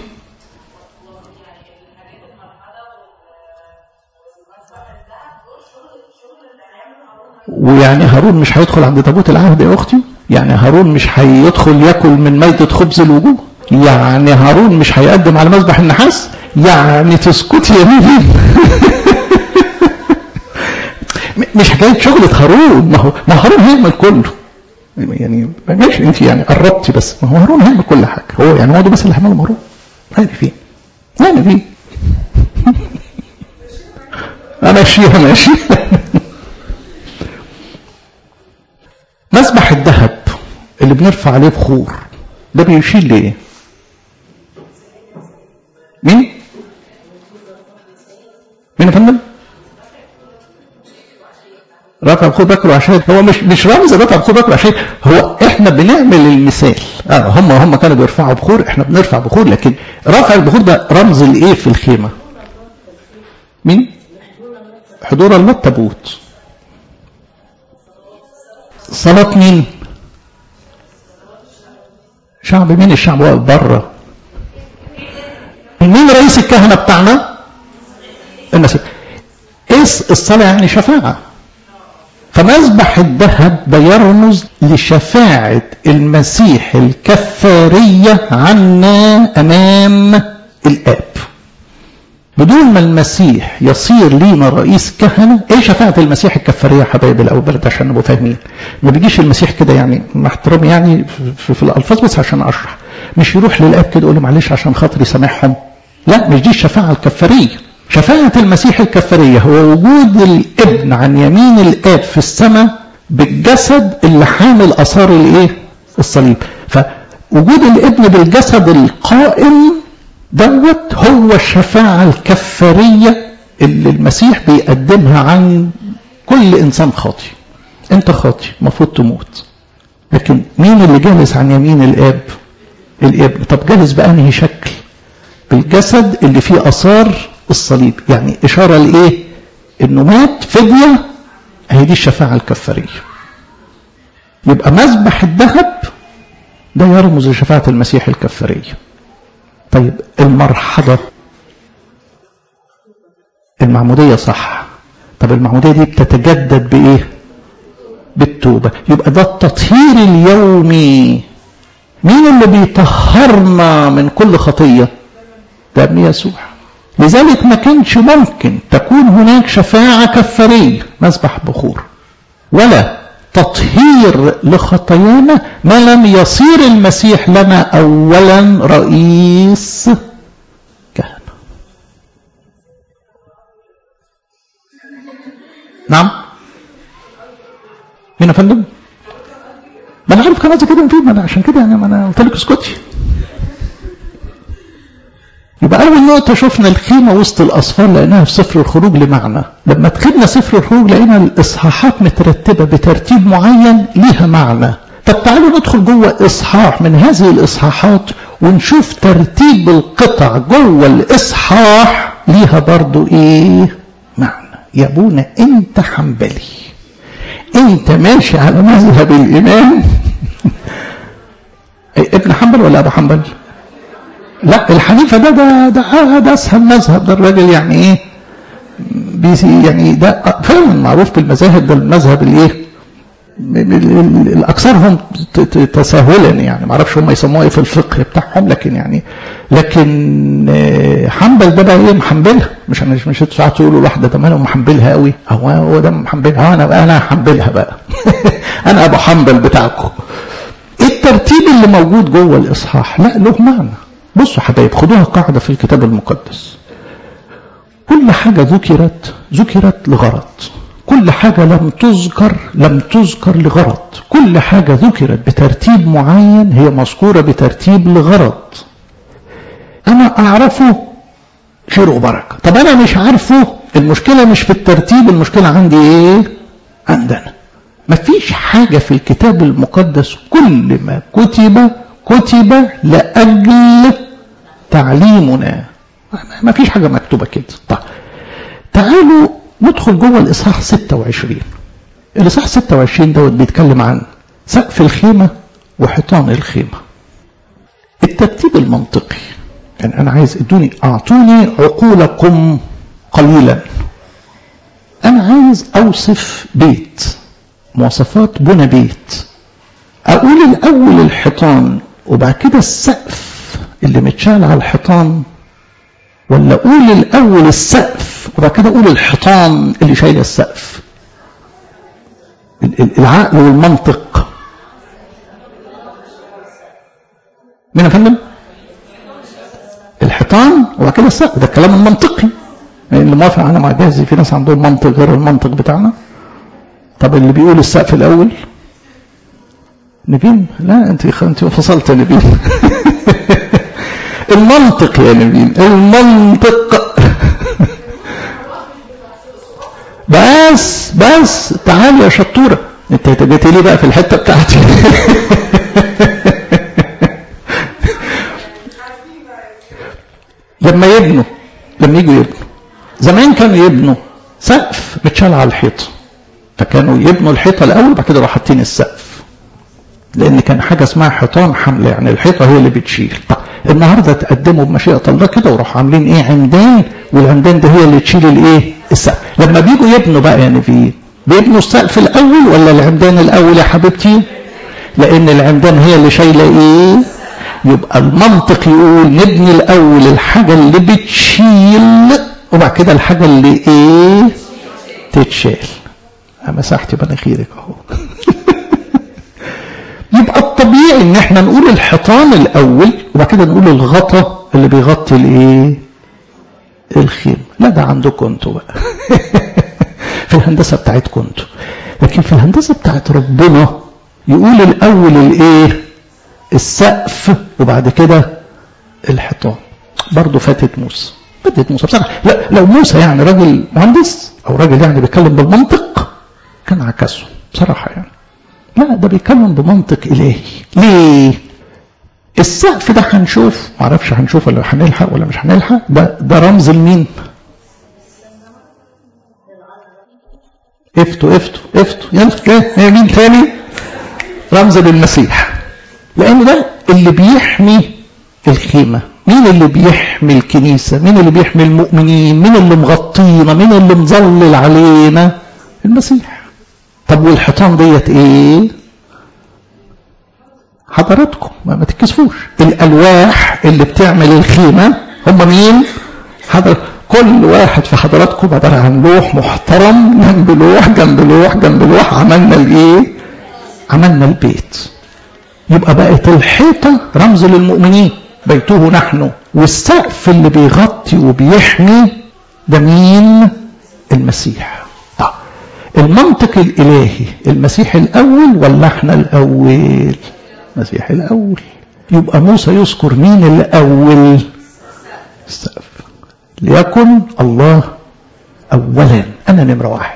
ويعني هارون مش هيدخل عند تابوت العهد يا اختي يعني هارون مش هيدخل ياكل من ميتة خبز الوجوه يعني هارون مش هيقدم على مذبح النحاس يعني تسكتي يا مين مش حكايه شغله هارون ما هو ما هارون هيعمل كله يعني ماشي انت يعني قربتي بس ما هو هارون هيعمل كل حاجه هو يعني هو ده بس اللي هيعمله هارون يعني فين يعني فين امشيها ماشي مسبح الذهب اللي بنرفع عليه بخور ده بيشيل ليه مين مين يا فندم رفع بخور باكله عشان هو مش مش رمز رفع بخور باكله عشان هو احنا بنعمل المثال اه هم هم كانوا بيرفعوا بخور احنا بنرفع بخور لكن رفع البخور ده رمز لايه في الخيمه مين حضور الله التابوت صلاة مين شعب مين الشعب واقف بره مين رئيس الكهنة بتاعنا المسيح اس الصلاة يعني شفاعة فمذبح الذهب ده يرمز لشفاعة المسيح الكفارية عنا أمام الآب بدون ما المسيح يصير لينا رئيس كهنة ايه شفاعة المسيح الكفارية يا حبايبي الأول بلد عشان نبقوا فاهمين ما بيجيش المسيح كده يعني مع احترامي يعني في, في الألفاظ بس عشان أشرح مش يروح للآب كده يقول له معلش عشان خاطري سامحهم لا مش دي الشفاعة الكفارية شفاعة المسيح الكفارية هو وجود الابن عن يمين الآب في السماء بالجسد اللي حامل آثار الايه الصليب فوجود الابن بالجسد القائم دوت هو الشفاعة الكفارية اللي المسيح بيقدمها عن كل إنسان خاطي أنت خاطي المفروض تموت لكن مين اللي جالس عن يمين الآب الابن طب جالس بأنهي شكل بالجسد اللي فيه أثار الصليب يعني إشارة لإيه إنه مات فدية هي دي الشفاعة الكفارية يبقى مذبح الذهب ده يرمز لشفاعة المسيح الكفارية طيب المرحلة المعمودية صح طب المعمودية دي بتتجدد بإيه بالتوبة يبقى ده التطهير اليومي مين اللي بيطهرنا من كل خطية دم يسوع لذلك ما كانش ممكن تكون هناك شفاعة كفارية مسبح بخور ولا تطهير لخطايانا ما لم يصير المسيح لنا اولا رئيس كهنه نعم مين يا فندم ما انا عارف كان قصدي كده مفيد ما انا عشان كده يعني ما انا قلت لك اسكتي يبقى أول نقطة شفنا الخيمة وسط الأصفار لقيناها في سفر الخروج لمعنى لما دخلنا سفر الخروج لقينا الإصحاحات مترتبة بترتيب معين ليها معنى طب تعالوا ندخل جوه إصحاح من هذه الإصحاحات ونشوف ترتيب القطع جوه الإصحاح ليها برضو إيه معنى يا ابونا أنت حنبلي أنت ماشي على مذهب الإمام ابن حنبل ولا أبو حنبل؟ لا الحنيفة ده ده ده, ده أسهل مذهب ده الراجل يعني إيه يعني ده فعلا معروف بالمذاهب ده المذهب الإيه الأكثرهم تساهلا يعني ما اعرفش هم يسموها ايه في الفقه بتاعهم لكن يعني لكن حنبل ده بقى ايه محنبلها مش انا مش ساعات تقولوا الواحده ده ماله محنبلها قوي هو هو ده محنبلها انا بقى انا هحنبلها بقى انا ابو حنبل بتاعكم الترتيب اللي موجود جوه الاصحاح لا له معنى بصوا حبايب خدوها قاعدة في الكتاب المقدس كل حاجة ذكرت ذكرت لغرض كل حاجة لم تذكر لم تذكر لغرض كل حاجة ذكرت بترتيب معين هي مذكورة بترتيب لغرض أنا أعرفه خير وبركة طب أنا مش عارفه المشكلة مش في الترتيب المشكلة عندي إيه عندنا مفيش حاجة في الكتاب المقدس كل ما كتب كتب لأجل تعليمنا ما فيش حاجة مكتوبة كده طيب تعالوا ندخل جوه الإصحاح 26 الإصحاح 26 دوت بيتكلم عن سقف الخيمة وحيطان الخيمة الترتيب المنطقي يعني أنا عايز ادوني أعطوني عقولكم قليلا أنا عايز أوصف بيت مواصفات بنى بيت أقول الأول الحيطان وبعد كده السقف اللي متشال على الحيطان ولا أقول الأول السقف وبعد كده أقول الحيطان اللي شايلة السقف العقل والمنطق مين يا فندم؟ الحيطان وبعد كده السقف ده الكلام المنطقي يعني اللي موافق انا مع جاهزي في ناس عندهم منطق غير المنطق بتاعنا طب اللي بيقول السقف الاول نبين لا انت انت فصلت يا نبين المنطق يا نبين المنطق بس بس تعال يا شطوره انت جيت لي بقى في الحته بتاعتي لما يبنوا لما يجوا يبنوا زمان كانوا يبنوا سقف متشال على الحيطه فكانوا يبنوا الحيطه الاول وبعد كده يروحوا حاطين السقف لان كان حاجه اسمها حيطان حمله يعني الحيطه هي اللي بتشيل طب النهارده تقدموا بمشيئه الله كده وراحوا عاملين ايه عمدان والعمدان ده هي اللي تشيل الايه السقف لما بيجوا يبنوا بقى يعني في بيبنوا السقف الاول ولا العمدان الاول يا حبيبتي لان العمدان هي اللي شايله ايه يبقى المنطق يقول نبني الاول الحاجه اللي بتشيل وبعد كده الحاجه اللي ايه تتشال مسحت مناخيرك اهو يبقى الطبيعي ان احنا نقول الحيطان الاول وبعد كده نقول الغطا اللي بيغطي الايه الخيم لا ده عندكم انتوا بقى في الهندسه بتاعتكم انتوا لكن في الهندسه بتاعت ربنا يقول الاول الايه السقف وبعد كده الحيطان برضه فاتت موسى فاتت موسى بصراحه لا لو موسى يعني راجل مهندس او راجل يعني بيتكلم بالمنطق كان عكسه بصراحه يعني لا ده بيتكلم بمنطق الهي ليه السقف ده هنشوف معرفش هنشوف ولا هنلحق ولا مش هنلحق ده ده رمز لمين افتوا افتوا افتوا يلا ايه مين تاني رمز للمسيح لان ده اللي بيحمي الخيمه مين اللي بيحمي الكنيسه مين اللي بيحمي المؤمنين مين اللي مغطينا مين اللي مظلل علينا المسيح طب والحيطان ديت ايه حضراتكم ما, ما تتكسفوش الالواح اللي بتعمل الخيمه هم مين حضر كل واحد في حضراتكم عباره عن لوح محترم جنب لوح جنب لوح جنب لوح عملنا الايه عملنا البيت يبقى بقت الحيطه رمز للمؤمنين بيته نحن والسقف اللي بيغطي وبيحمي ده مين المسيح طيب المنطق الالهي المسيح الاول ولا احنا الاول المسيح الاول يبقى موسى يذكر مين الاول السقف ليكن الله اولا انا نمره واحد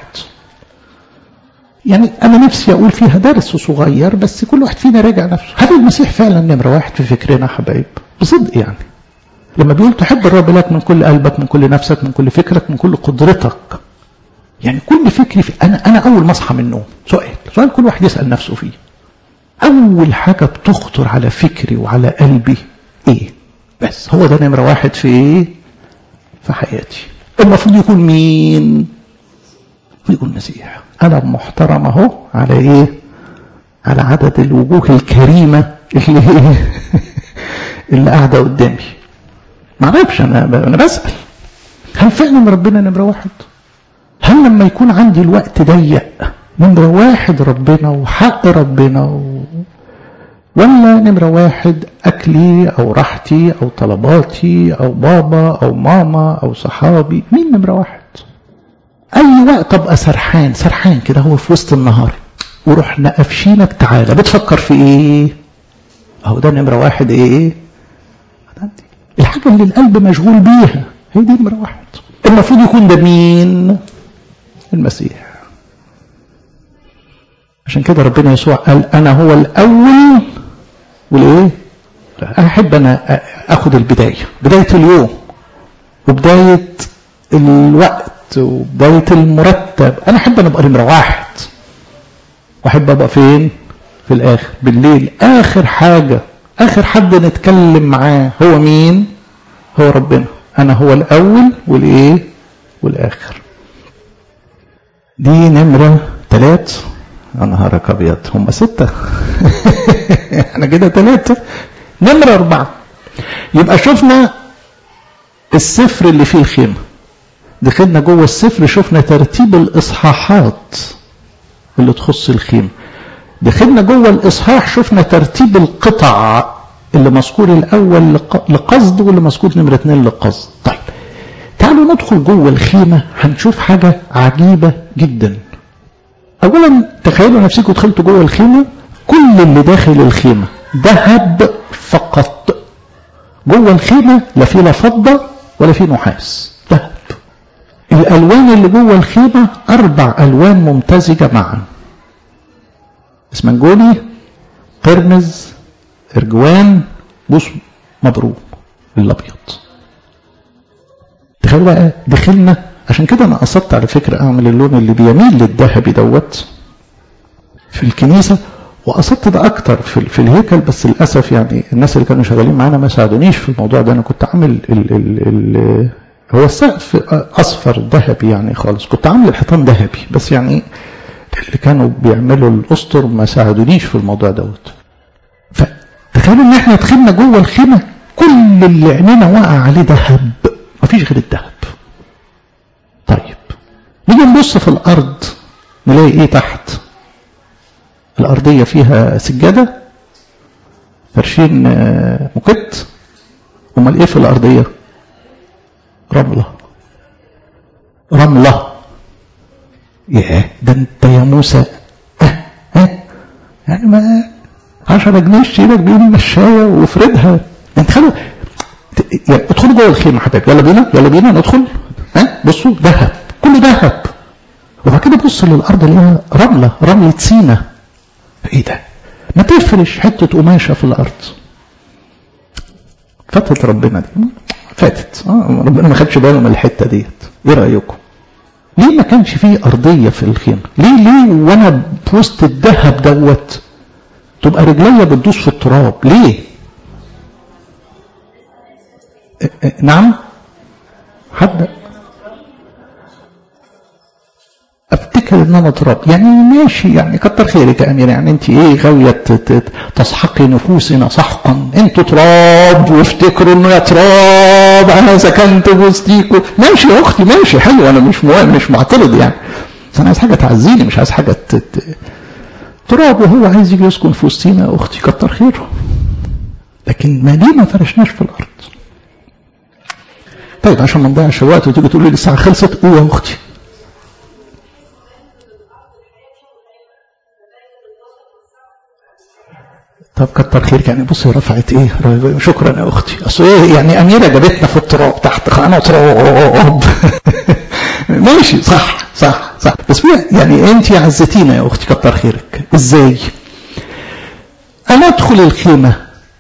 يعني انا نفسي اقول فيها درس صغير بس كل واحد فينا راجع نفسه هل المسيح فعلا نمره واحد في فكرنا حبايب بصدق يعني لما بيقول تحب الرب لك من كل قلبك من كل نفسك من كل فكرك من كل قدرتك يعني كل فكري في انا انا اول ما اصحى من النوم سؤال سؤال كل واحد يسال نفسه فيه اول حاجه بتخطر على فكري وعلى قلبي ايه بس هو ده نمره واحد في ايه في حياتي المفروض يكون مين يقول المسيح انا محترم اهو على ايه على عدد الوجوه الكريمه اللي ايه اللي قاعده قدامي ما اعرفش انا انا بسال هل فعلا ربنا نمره واحد هل لما يكون عندي الوقت ضيق نمرة واحد ربنا وحق ربنا و... ولا نمرة واحد أكلي أو راحتي أو طلباتي أو بابا أو ماما أو صحابي مين نمرة واحد أي وقت أبقى سرحان سرحان كده هو في وسط النهار ورحنا قافشينك تعالى بتفكر في إيه أهو ده نمرة واحد إيه الحاجة اللي القلب مشغول بيها هي دي نمرة واحد المفروض يكون ده مين المسيح عشان كده ربنا يسوع قال انا هو الاول والايه احب انا اخد البدايه بدايه اليوم وبداية الوقت وبداية المرتب أنا أحب أن أبقى نمرة واحد وأحب أبقى فين في الآخر بالليل آخر حاجة آخر حد نتكلم معاه هو مين هو ربنا أنا هو الأول والإيه والآخر دي نمرة ثلاث يا نهارك أبيض هم ستة احنا كده ثلاثة نمرة أربعة يبقى شفنا السفر اللي فيه الخيمة دخلنا جوه السفر شفنا ترتيب الإصحاحات اللي تخص الخيمة دخلنا جوه الإصحاح شفنا ترتيب القطع اللي مذكور الأول لقصد واللي مذكور نمرة اتنين لقصد طيب تعالوا ندخل جوه الخيمة هنشوف حاجة عجيبة جدا أولا تخيلوا نفسكم دخلتوا جوه الخيمة كل اللي داخل الخيمة ذهب فقط جوه الخيمة لا في لا فضة ولا في نحاس ذهب الألوان اللي جوه الخيمة أربع ألوان ممتزجة معا اسمنجوني قرمز ارجوان بوس مبروم الابيض تخيلوا بقى دخلنا عشان كده انا قصدت على فكره اعمل اللون اللي بيميل للذهبي دوت في الكنيسه وقصدت ده اكتر في, في الهيكل بس للاسف يعني الناس اللي كانوا شغالين معانا ما ساعدونيش في الموضوع ده انا كنت عامل ال ال ال هو السقف اصفر ذهبي يعني خالص كنت عامل الحيطان ذهبي بس يعني اللي كانوا بيعملوا الاسطر ما ساعدونيش في الموضوع دوت فتخيلوا ان احنا دخلنا جوه الخيمه كل اللي عينينا وقع عليه ذهب مفيش غير الذهب طيب نيجي نبص في الارض نلاقي ايه تحت الارضيه فيها سجاده فرشين مكت امال ايه في الارضيه رمله رمله ياه ده انت يا موسى اه اه يعني ما 10 جنيه اشتري بيه المشايه وافردها انت خلوا يعني ادخلوا جوه الخيمه حضرتك يلا بينا يلا بينا ندخل ها بصوا ذهب كله ذهب وبعد كده بص للارض اللي رمله رمله سينا ايه ده ما تفرش حته قماشه في الارض فاتت ربنا دي فاتت آه ربنا ما خدش باله من الحته ديت ايه رايكم ليه ما كانش فيه ارضيه في الخيمه ليه ليه وانا في وسط الذهب دوت تبقى رجليا بتدوس في التراب ليه نعم حد افتكر ان انا تراب يعني ماشي يعني كتر خيرك يا امير يعني انت ايه غاويه تسحقي نفوسنا سحقا انتوا تراب وافتكروا انه يا تراب انا سكنت وسطيكوا ماشي يا اختي ماشي حلو انا مش مو... مش معترض يعني بس انا عايز حاجه تعزيني مش عايز حاجه ت... تراب وهو عايز يجي يسكن في وسطينا يا اختي كتر خيره لكن ما ليه ما فرشناش في الارض طيب عشان ما نضيعش الوقت وتيجي تقول لي الساعه خلصت قول يا اختي طب كتر خيرك يعني بصي رفعت ايه شكرا يا اختي اصل ايه يعني اميره جابتنا في التراب تحت انا تراب ماشي صح صح صح بس يعني انت عزتينا يا اختي كتر خيرك ازاي انا ادخل الخيمه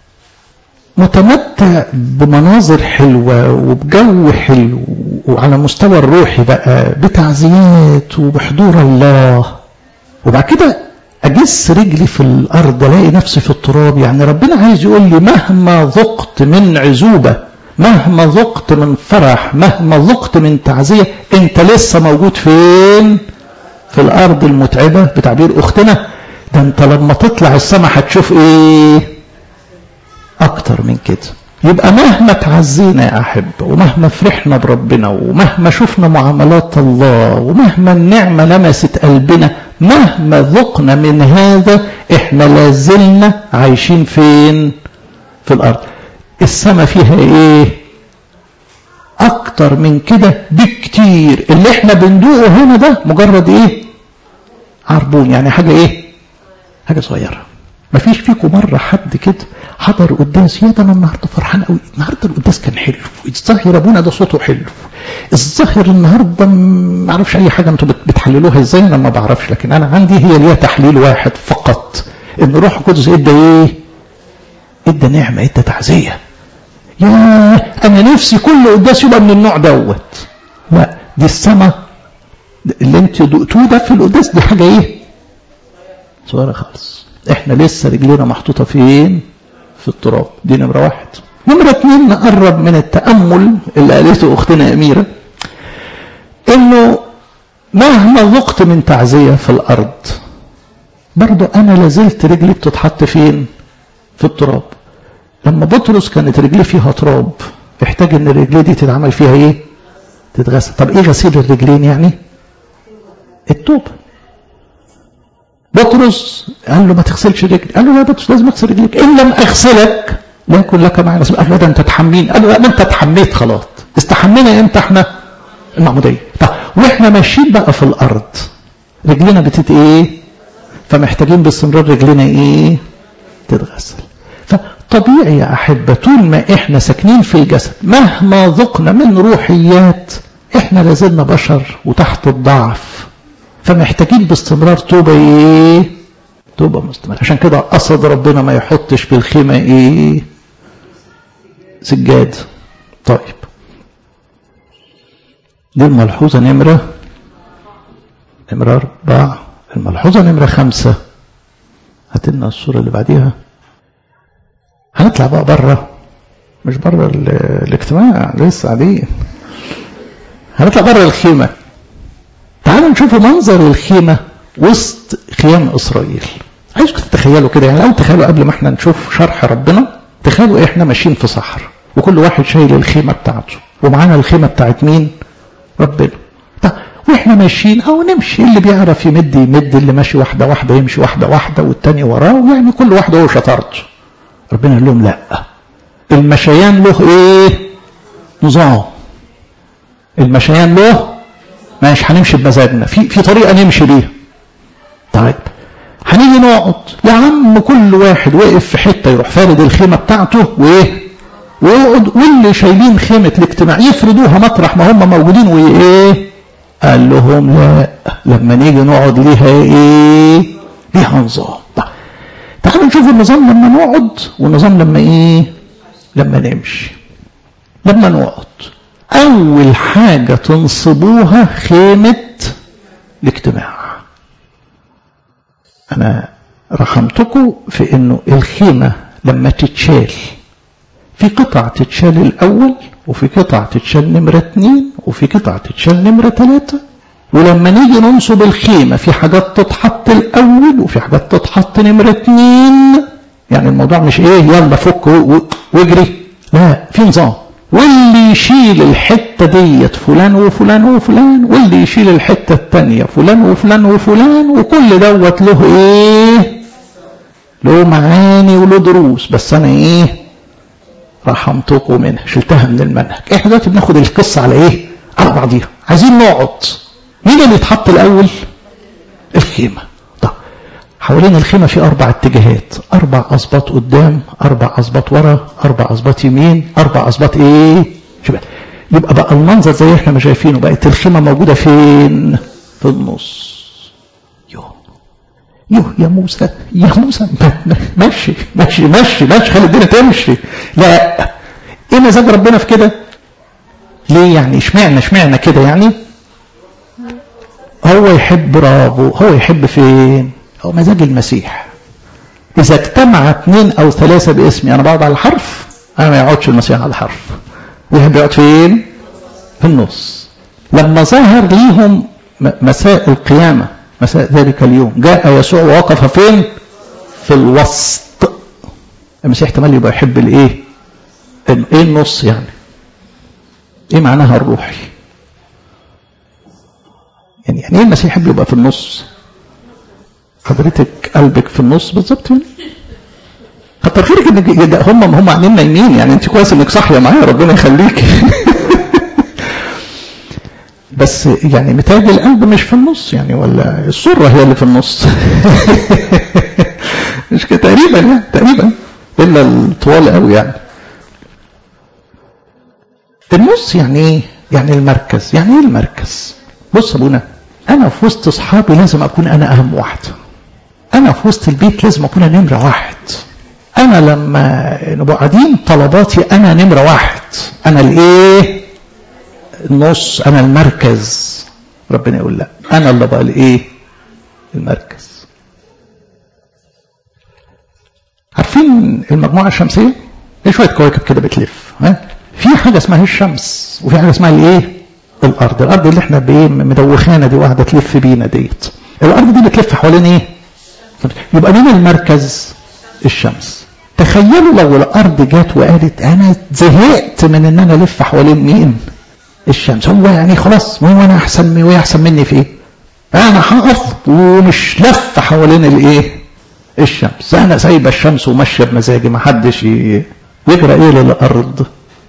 متمتع بمناظر حلوة وبجو حلو وعلى مستوى الروحي بقى بتعزيات وبحضور الله وبعد كده أجس رجلي في الأرض ألاقي نفسي في التراب يعني ربنا عايز يقول لي مهما ذقت من عزوبة مهما ذقت من فرح مهما ذقت من تعزية أنت لسه موجود فين في الأرض المتعبة بتعبير أختنا ده أنت لما تطلع السماء هتشوف إيه أكتر من كده يبقى مهما تعزينا يا أحب ومهما فرحنا بربنا ومهما شفنا معاملات الله ومهما النعمة لمست قلبنا مهما ذقنا من هذا احنا لازلنا عايشين فين في الأرض السماء فيها ايه أكتر من كده بكتير اللي احنا بندوقه هنا ده مجرد ايه عربون يعني حاجة ايه حاجة صغيرة ما فيش فيكم مرة حد كده حضر قداس يا ده انا النهارده فرحان قوي النهارده القداس كان حلو الظاهر ابونا ده صوته حلو الظاهر النهارده ما اعرفش اي حاجه انتوا بتحللوها ازاي انا ما بعرفش لكن انا عندي هي ليها تحليل واحد فقط ان الروح القدس ادى ايه؟ ادى نعمه ادى تعزيه يا انا نفسي كل قداس يبقى من النوع دوت لا دي السماء اللي انت دقتوه ده في القداس دي حاجه ايه صغيره خالص احنا لسه رجلينا محطوطه فين في التراب دي نمره واحد نمره اتنين نقرب من التامل اللي قالته اختنا اميره انه مهما ذقت من تعزيه في الارض برضو انا لازلت رجلي بتتحط فين في التراب لما بطرس كانت رجليه فيها تراب احتاج ان الرجليه دي تتعمل فيها ايه تتغسل طب ايه غسيل الرجلين يعني التوبه بطرس قال له ما تغسلش رجلي قال له لا بطرس لازم اغسل رجليك ان لم اغسلك لا يكون لك معي نصيب قال له ده انت تحمين قال له لا انت اتحميت خلاص استحمينا امتى احنا المعموديه طب واحنا ماشيين بقى في الارض رجلنا بتت ايه فمحتاجين باستمرار رجلنا ايه تتغسل فطبيعي يا احبه طول ما احنا ساكنين في الجسد مهما ذقنا من روحيات احنا لازلنا بشر وتحت الضعف فمحتاجين باستمرار توبه ايه توبه مستمره عشان كده قصد ربنا ما يحطش في الخيمه ايه سجاد طيب دي الملحوظه نمره نمره اربعه الملحوظه نمره خمسه هات لنا الصوره اللي بعديها هنطلع بقى بره مش بره الاجتماع لسه قاعدين هنطلع بره الخيمه تعالوا نشوفوا منظر الخيمه وسط خيام اسرائيل عايزكم تتخيلوا كده يعني لو تخيلوا قبل ما احنا نشوف شرح ربنا تخيلوا احنا ماشيين في صحراء وكل واحد شايل الخيمه بتاعته ومعانا الخيمه بتاعت مين ربنا طب واحنا ماشيين او نمشي اللي بيعرف يمد يمد اللي ماشي واحده واحده يمشي واحده واحده والتاني وراه يعني كل واحد هو شطارته ربنا قال لهم لا المشيان له ايه نظام المشيان له ماشي هنمشي بمزاجنا في في طريقه نمشي بيها طيب هنيجي نقعد يا عم كل واحد واقف في حته يروح فارد الخيمه بتاعته وايه ويقعد واللي شايلين خيمه الاجتماع يفردوها مطرح ما هم موجودين وايه قال لهم لا لما نيجي نقعد ليها ايه ليها نظام طيب تعالوا نشوف النظام لما نقعد والنظام لما ايه لما نمشي لما نقعد اول حاجه تنصبوها خيمه الاجتماع انا رحمتكم في انه الخيمه لما تتشال في قطع تتشال الاول وفي قطع تتشال نمره اتنين وفي قطع تتشال نمره تلاته ولما نيجي ننصب الخيمة في حاجات تتحط الأول وفي حاجات تتحط نمرة اتنين يعني الموضوع مش ايه يلا فك واجري لا في نظام واللي يشيل الحتة ديت فلان وفلان وفلان واللي يشيل الحتة التانية فلان وفلان وفلان وكل دوت له ايه له معاني وله دروس بس انا ايه رحمتكم منها شلتها من المنهج احنا دلوقتي بناخد القصة على ايه على بعضيها عايزين نقعد مين اللي يتحط الاول الخيمه طب حوالين الخيمه في اربع اتجاهات اربع اسباط قدام اربع اسباط ورا اربع اسباط يمين اربع اسباط ايه شبه يبقى بقى المنظر زي احنا ما شايفينه بقت الخيمه موجوده فين في النص يو يو يا موسى يا موسى ماشي ماشي ماشي ماشي خلي الدنيا تمشي لا ايه مزاج ربنا في كده ليه يعني اشمعنى اشمعنى كده يعني هو يحب برافو هو يحب فين هو مزاج المسيح إذا اجتمع اثنين أو ثلاثة باسمي أنا بقعد على الحرف أنا ما يقعدش المسيح على الحرف ويحب يقعد فين في النص لما ظهر ليهم مساء القيامة مساء ذلك اليوم جاء يسوع ووقف فين في الوسط المسيح تملي يبقى يحب الايه ايه النص يعني ايه معناها الروحي يعني يعني ايه المسيح يحب يبقى في النص حضرتك قلبك في النص بالظبط يعني كتر خيرك انك هم هم عاملين نايمين يعني انت كويس انك صاحيه معايا ربنا يخليك بس يعني متهيألي القلب مش في النص يعني ولا السرة هي اللي في النص مش كده تقريبا يعني تقريبا الا الطوال قوي يعني النص يعني ايه؟ يعني المركز يعني ايه المركز؟ بص يا ابونا انا في وسط اصحابي لازم اكون انا اهم واحد انا في وسط البيت لازم اكون انا نمره واحد انا انا لما نبقى قاعدين طلباتي انا نمره واحد انا الايه النص انا المركز ربنا يقول لا انا اللي بقى الايه المركز عارفين المجموعه الشمسيه ايه شويه كواكب كده بتلف ها في حاجه اسمها الشمس وفي حاجه اسمها الايه الارض الارض اللي احنا بايه مدوخانا دي واحده تلف بينا ديت الارض دي بتلف حوالين ايه يبقى مين المركز الشمس تخيلوا لو الارض جت وقالت انا زهقت من ان انا الف حوالين مين الشمس هو يعني خلاص هو انا احسن من وهي احسن مني في ايه انا هقف ومش لف حوالين الايه الشمس انا سايبه الشمس وماشيه بمزاجي ما حدش يجرى ايه للارض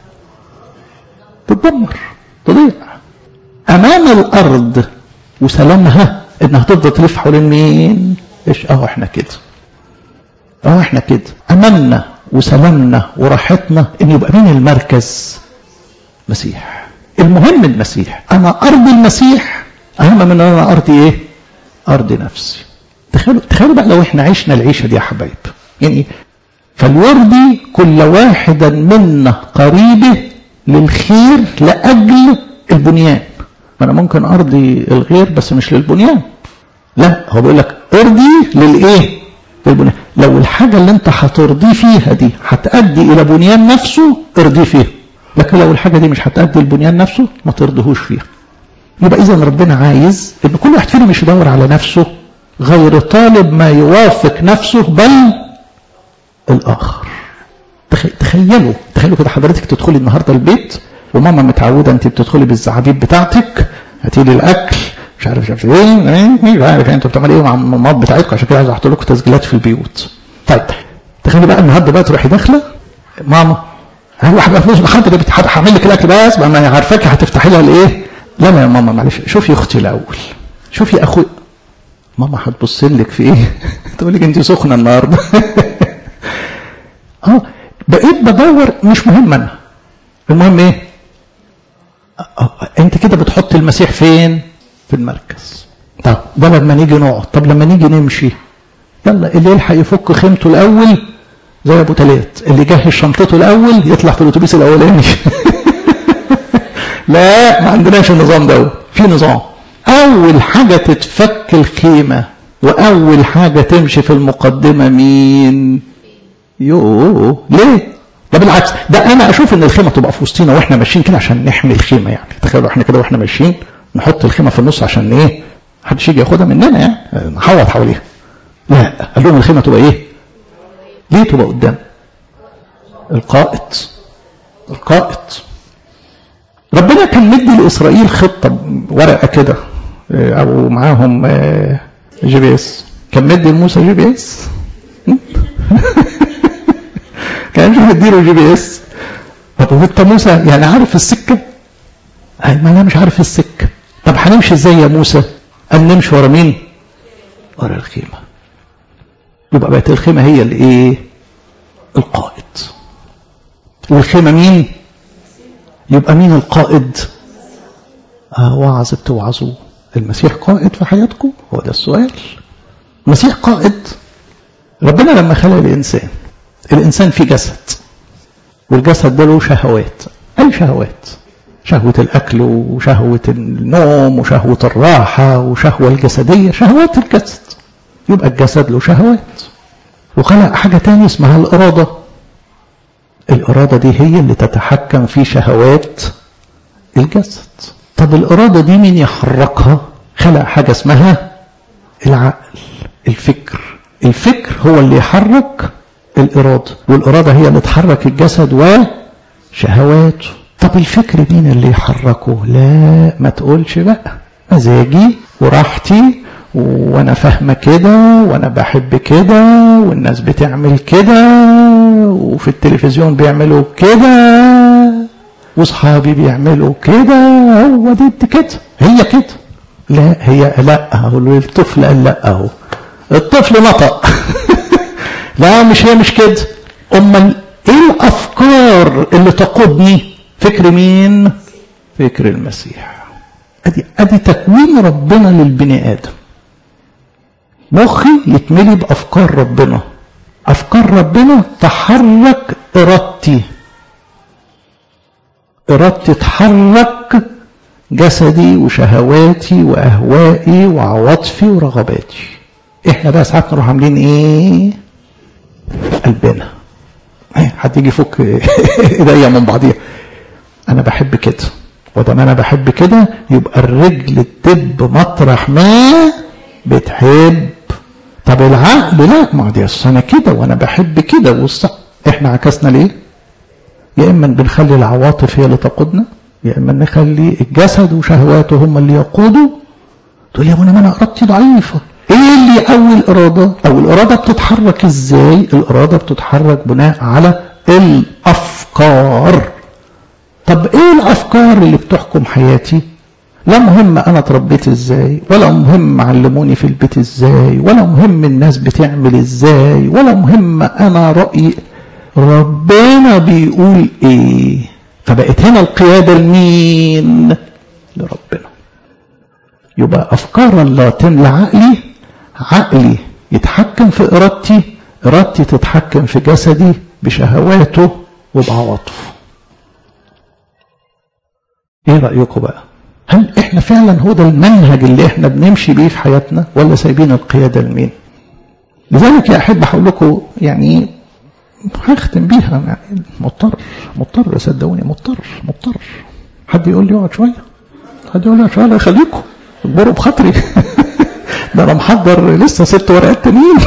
تتدمر تضيع امام الارض وسلامها انها تفضل تلف حوالين مين ايش اهو احنا كده اهو احنا كده املنا وسلامنا وراحتنا ان يبقى مين المركز مسيح المهم المسيح انا ارض المسيح اهم من ان انا ارضي ايه ارض نفسي تخيلوا تخيلوا بقى لو احنا عشنا العيشه دي يا حبايب يعني فليرضي كل واحدا منا قريبه للخير لاجل البنيان ما انا ممكن ارضي الغير بس مش للبنيان لا هو بيقول لك ارضي للايه للبنيان لو الحاجه اللي انت هترضيه فيها دي هتؤدي الى بنيان نفسه ارضيه فيها لكن لو الحاجه دي مش هتؤدي البنيان نفسه ما ترضيهوش فيها يبقى اذا ربنا عايز ان كل واحد فينا مش يدور على نفسه غير طالب ما يوافق نفسه بل الاخر تخيلوا تخيلوا كده حضرتك تدخلي النهارده البيت وماما متعوده انت بتدخلي بالزعابيب بتاعتك هاتي لي الاكل مش عارف مش عارف ايه مش عارف انتوا بتعملوا ايه مع المامات بتاعتكم عشان كده عايز احط لكم تسجيلات في البيوت طيب تخيلي بقى النهارده بقى تروحي داخله ماما هل واحد بقى فلوس حاضر هعمل لك الاكل بس ما انا عارفاكي هتفتحي لها الايه لا لا يا ماما معلش شوفي اختي الاول شوفي اخوي ماما هتبص لك في ايه تقول لك انت سخنه النهارده اه بقيت بدور مش مهم انا المهم ايه انت كده بتحط المسيح فين في المركز طب ده لما نيجي نقعد طب لما نيجي نمشي يلا اللي يلحق يفك خيمته الاول زي ابو تلات اللي يجهز شنطته الاول يطلع في الاتوبيس الاولاني لا ما عندناش النظام ده في نظام اول حاجه تتفك الخيمه واول حاجه تمشي في المقدمه مين يوه ليه ده بالعكس ده انا اشوف ان الخيمه تبقى في وسطينا واحنا ماشيين كده عشان نحمي الخيمه يعني تخيلوا احنا كده واحنا ماشيين نحط الخيمه في النص عشان ايه محدش يجي ياخدها مننا يعني نحوط حواليها لا قال لهم الخيمه تبقى ايه ليه تبقى قدام القائد القائد ربنا كان مدي لاسرائيل خطه ورقه كده او معاهم جي بي اس كان مدي لموسى جي بي اس كان مش مديله جي بي اس طب وانت موسى يعني عارف السكه ما انا مش عارف السكه طب هنمشي ازاي يا موسى قال نمشي ورا مين ورا الخيمه يبقى بقت الخيمه هي الايه القائد والخيمه مين يبقى مين القائد آه وعظ بتوعظوا المسيح قائد في حياتكم هو ده السؤال المسيح قائد ربنا لما خلق الانسان الانسان فيه جسد والجسد ده له شهوات اي شهوات شهوة الأكل وشهوة النوم وشهوة الراحة وشهوة الجسدية شهوات الجسد يبقى الجسد له شهوات وخلق حاجة تانية اسمها الإرادة الإرادة دي هي اللي تتحكم في شهوات الجسد طب الإرادة دي مين يحركها خلق حاجة اسمها العقل الفكر الفكر هو اللي يحرك الإرادة والإرادة هي اللي تحرك الجسد وشهواته طب الفكر مين اللي يحركه لا ما تقولش بقى مزاجي وراحتي وانا فاهمه كده وانا بحب كده والناس بتعمل كده وفي التلفزيون بيعملوا كده واصحابي بيعملوا كده هو دي كده هي كده لا هي لا اهو الطفل قال لا اهو الطفل نطق لا مش هي مش كده امال ايه الافكار اللي تقودني فكر مين فكر المسيح ادي ادي تكوين ربنا للبني ادم مخي يتملي بافكار ربنا أفكار ربنا تحرك إرادتي إرادتي تحرك جسدي وشهواتي وأهوائي وعواطفي ورغباتي إحنا بقى ساعات نروح عاملين إيه قلبنا حد يجي يفك ايديا من بعضيها انا بحب كده ودام انا بحب كده يبقى الرجل تدب مطرح ما بتحب طب العقل لا ما دي انا كده وانا بحب كده والصح احنا عكسنا ليه يا اما بنخلي العواطف هي اللي تقودنا يا اما نخلي الجسد وشهواته هم اللي يقودوا تقول يا ابونا ما انا ارادتي ضعيفه ايه اللي يقوي الاراده او الاراده بتتحرك ازاي الاراده بتتحرك بناء على الافكار طب ايه الافكار اللي بتحكم حياتي لا مهم انا اتربيت ازاي ولا مهم علموني في البيت ازاي ولا مهم الناس بتعمل ازاي ولا مهم انا رايي ربنا بيقول ايه فبقت هنا القياده لمين لربنا يبقى افكارا لا تملى عقلي عقلي يتحكم في ارادتي ارادتي تتحكم في جسدي بشهواته وبعواطفه ايه رايكم بقى هل احنا فعلا هو ده المنهج اللي احنا بنمشي بيه في حياتنا ولا سايبين القياده لمين لذلك يا احب هقول لكم يعني هختم بيها يعني مضطر مضطر صدقوني مضطر مضطر حد يقول لي اقعد شويه حد يقول لي شويه خليكم اكبروا بخاطري ده انا محضر لسه ست ورقات تانيين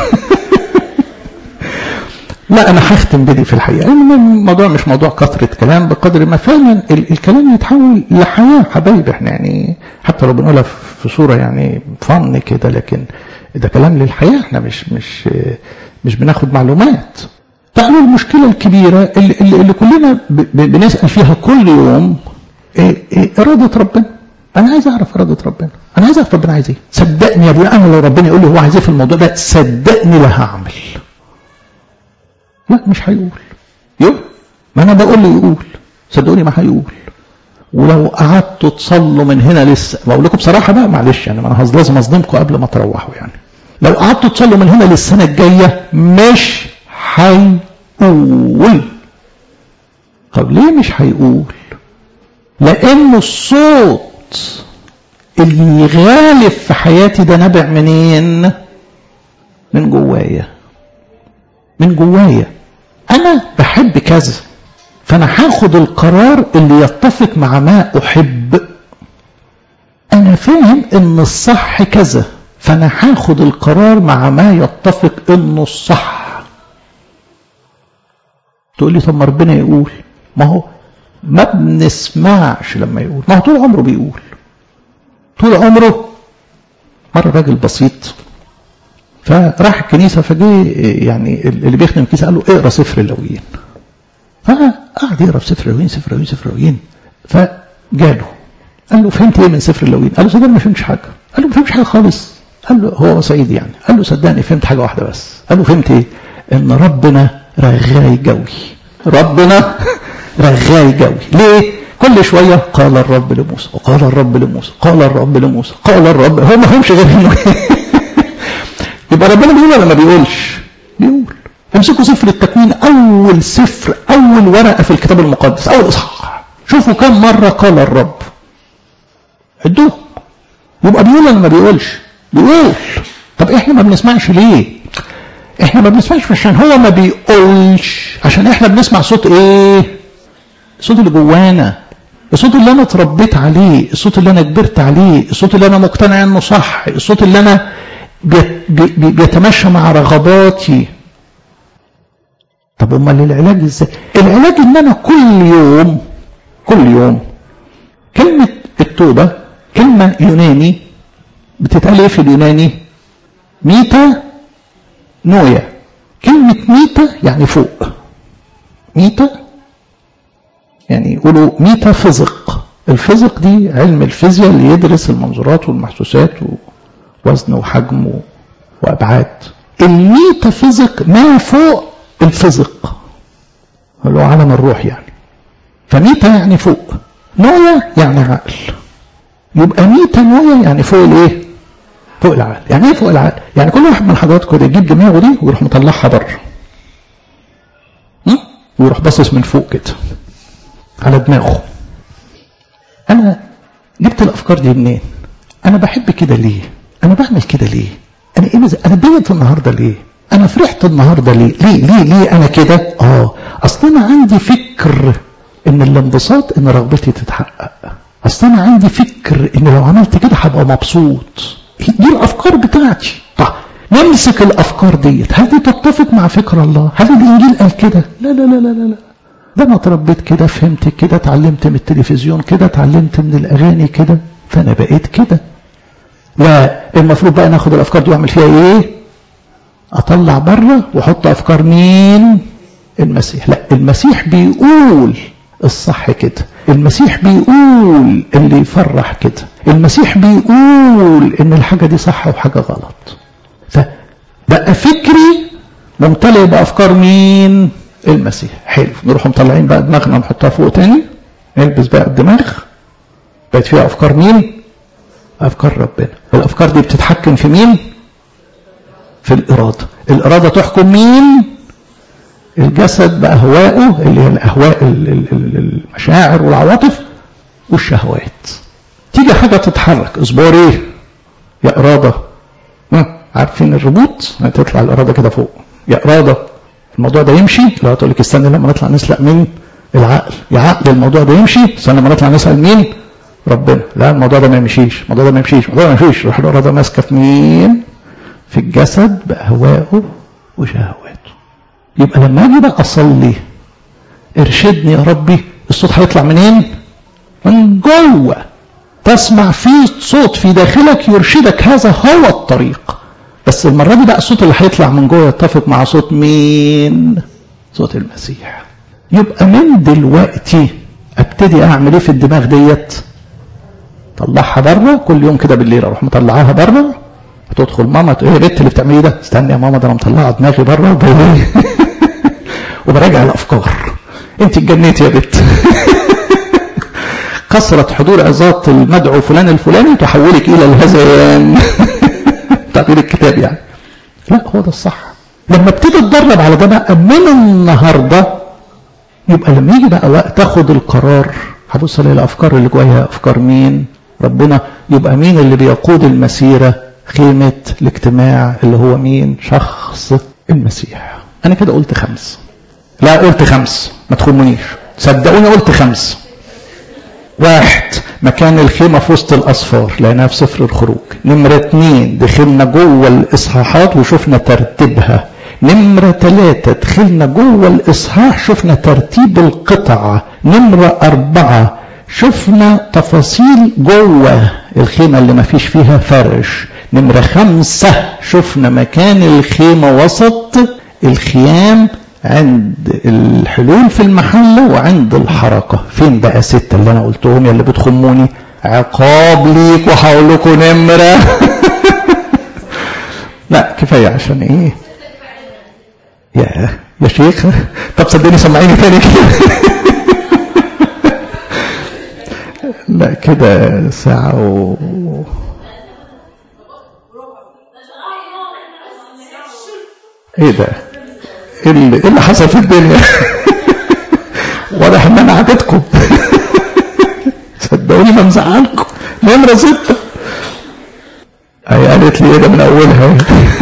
لا انا هختم بدي في الحقيقه الموضوع مش موضوع كثره كلام بقدر ما فعلا الكلام يتحول لحياه حبايبي احنا يعني حتى لو بنقولها في صوره يعني فن كده لكن ده كلام للحياه احنا مش مش مش بناخد معلومات تعالوا المشكله الكبيره اللي, اللي, اللي كلنا بنسال فيها كل يوم إيه إيه اراده ربنا انا عايز اعرف اراده ربنا انا عايز اعرف ربنا عايز ايه صدقني يا ابويا انا لو ربنا يقول لي هو عايز ايه في الموضوع ده صدقني لا هعمل لا مش هيقول يقول ما انا بقول له يقول صدقوني ما هيقول ولو قعدتوا تصلوا من هنا لسه بقول لكم بصراحه بقى معلش يعني انا لازم اصدمكم قبل ما تروحوا يعني لو قعدتوا تصلوا من هنا للسنه الجايه مش هيقول طب ليه مش هيقول لان الصوت اللي غالب في حياتي ده نابع منين من جوايا من جوايا انا بحب كذا فانا هاخد القرار اللي يتفق مع ما احب انا فاهم ان الصح كذا فانا هاخد القرار مع ما يتفق انه الصح تقول لي طب ما ربنا يقول ما هو ما بنسمعش لما يقول ما هو طول عمره بيقول طول عمره مرة راجل بسيط فراح الكنيسة فجه يعني اللي بيخدم الكنيسة قال له اقرا سفر اللويين فقعد يقرا في سفر اللويين سفر اللويين سفر اللويين فجاله قال له فهمت ايه من سفر اللويين؟ قال له صدقني ما فهمتش حاجة قال له ما فهمتش حاجة خالص قال له هو صعيدي يعني قال له صدقني فهمت حاجة واحدة بس قال له فهمت ايه؟ ان ربنا رغاي جوي ربنا رغاي جوي ليه؟ كل شوية قال الرب لموسى وقال الرب لموسى قال الرب لموسى قال الرب هو ما فهمش غير انه يبقى ربنا بيقول ولا ما بيقولش بيقول امسكوا سفر التكوين اول سفر اول ورقه في الكتاب المقدس اول اصحاح شوفوا كم مره قال الرب عدوهم يبقى بيقول ولا ما بيقولش بيقول طب احنا ما بنسمعش ليه احنا ما بنسمعش عشان هو ما بيقولش عشان احنا بنسمع صوت ايه الصوت اللي جوانا الصوت اللي انا اتربيت عليه الصوت اللي انا كبرت عليه الصوت اللي انا مقتنع انه صح الصوت اللي انا بيتماشى مع رغباتي طب امال العلاج ازاي العلاج ان انا كل يوم كل يوم كلمة التوبة كلمة يوناني بتتقال ايه في اليوناني ميتا نويا كلمة ميتا يعني فوق ميتا يعني يقولوا ميتا فيزيق الفيزيق دي علم الفيزياء اللي يدرس المنظورات والمحسوسات ووزن وحجم وابعاد الميتافيزيق ما فوق الفيزيق اللي هو عالم الروح يعني فميتا يعني فوق نويا يعني عقل يبقى ميتا نويا يعني فوق الايه فوق العقل يعني ايه فوق العقل يعني كل واحد من حضراتكم كده يجيب دماغه دي ويروح مطلعها بره ويروح باصص من فوق كده على دماغه انا جبت الافكار دي منين انا بحب كده ليه انا بعمل كده ليه انا ايه مز... انا اتضايقت النهارده ليه انا فرحت النهارده ليه ليه ليه ليه انا كده اه اصل انا عندي فكر ان الانبساط ان رغبتي تتحقق اصل انا عندي فكر ان لو عملت كده هبقى مبسوط دي الافكار بتاعتي طب نمسك الافكار ديت هل دي تتفق مع فكر الله هل الانجيل قال كده لا لا لا لا لا, لا. ده انا اتربيت كده فهمت كده اتعلمت من التلفزيون كده اتعلمت من الاغاني كده فانا بقيت كده لا المفروض بقى ناخد الافكار دي واعمل فيها ايه اطلع بره واحط افكار مين المسيح لا المسيح بيقول الصح كده المسيح بيقول اللي يفرح كده المسيح بيقول ان الحاجه دي صح وحاجه غلط فبقى فكري ممتلئ بافكار مين المسيح حلو نروح مطلعين بقى دماغنا نحطها فوق تاني نلبس بقى الدماغ بقت فيها افكار مين افكار ربنا الافكار دي بتتحكم في مين في الاراده الاراده تحكم مين الجسد باهوائه اللي هي الاهواء المشاعر والعواطف والشهوات تيجي حاجه تتحرك اصبر ايه يا اراده عارفين الربوط تطلع الاراده كده فوق يا اراده الموضوع ده يمشي لا تقول لك استنى لما نطلع نسلق من العقل يا عقل الموضوع ده يمشي استنى لما نطلع نسال مين ربنا لا الموضوع ده ما يمشيش الموضوع ده ما يمشيش الموضوع ده ما يمشيش روح الاراده ماسكه في مين في الجسد باهوائه وشهواته يبقى لما اجي بقى اصلي ارشدني يا ربي الصوت هيطلع منين من جوه تسمع فيه صوت في داخلك يرشدك هذا هو الطريق بس المرة دي بقى الصوت اللي هيطلع من جوه يتفق مع صوت مين صوت المسيح يبقى من دلوقتي ابتدي اعمل ايه في الدماغ ديت طلعها بره كل يوم كده بالليل اروح مطلعاها بره هتدخل ماما تقول ايه يا بنت اللي بتعمليه ده استني يا ماما ده انا مطلعه دماغي بره وبراجع الافكار انت اتجنيتي يا بنت كثرة حضور عظات المدعو فلان الفلاني تحولك إلى الهذيان تعبير الكتاب يعني لا هو ده الصح لما ابتدي اتدرب على ده بقى من النهارده يبقى لما يجي بقى وقت اخد القرار هبص الاقي الافكار اللي جوايا افكار مين ربنا يبقى مين اللي بيقود المسيره خيمه الاجتماع اللي هو مين شخص المسيح انا كده قلت خمس لا قلت خمس ما تخمنيش صدقوني قلت خمس واحد مكان الخيمة في وسط الأصفار لقيناها في سفر الخروج نمرة اتنين دخلنا جوه الإصحاحات وشفنا ترتيبها نمرة ثلاثة دخلنا جوه الإصحاح شفنا ترتيب القطع نمرة أربعة شفنا تفاصيل جوه الخيمة اللي ما فيش فيها فرش نمرة خمسة شفنا مكان الخيمة وسط الخيام عند الحلول في المحلة وعند الحركة فين بقى ستة اللي أنا قلتهم يا اللي بتخموني عقاب ليك وهقول لكم نمرة لا كفاية عشان ايه يا يا شيخ طب صدقني سمعيني تاني كده لا كده ساعة و ايه ده ايه اللي, إيه اللي حصل في الدنيا واضح ان انا عددكم صدقوني ما مزعلكم نمرة ستة هي قالت لي ايه ده من اولها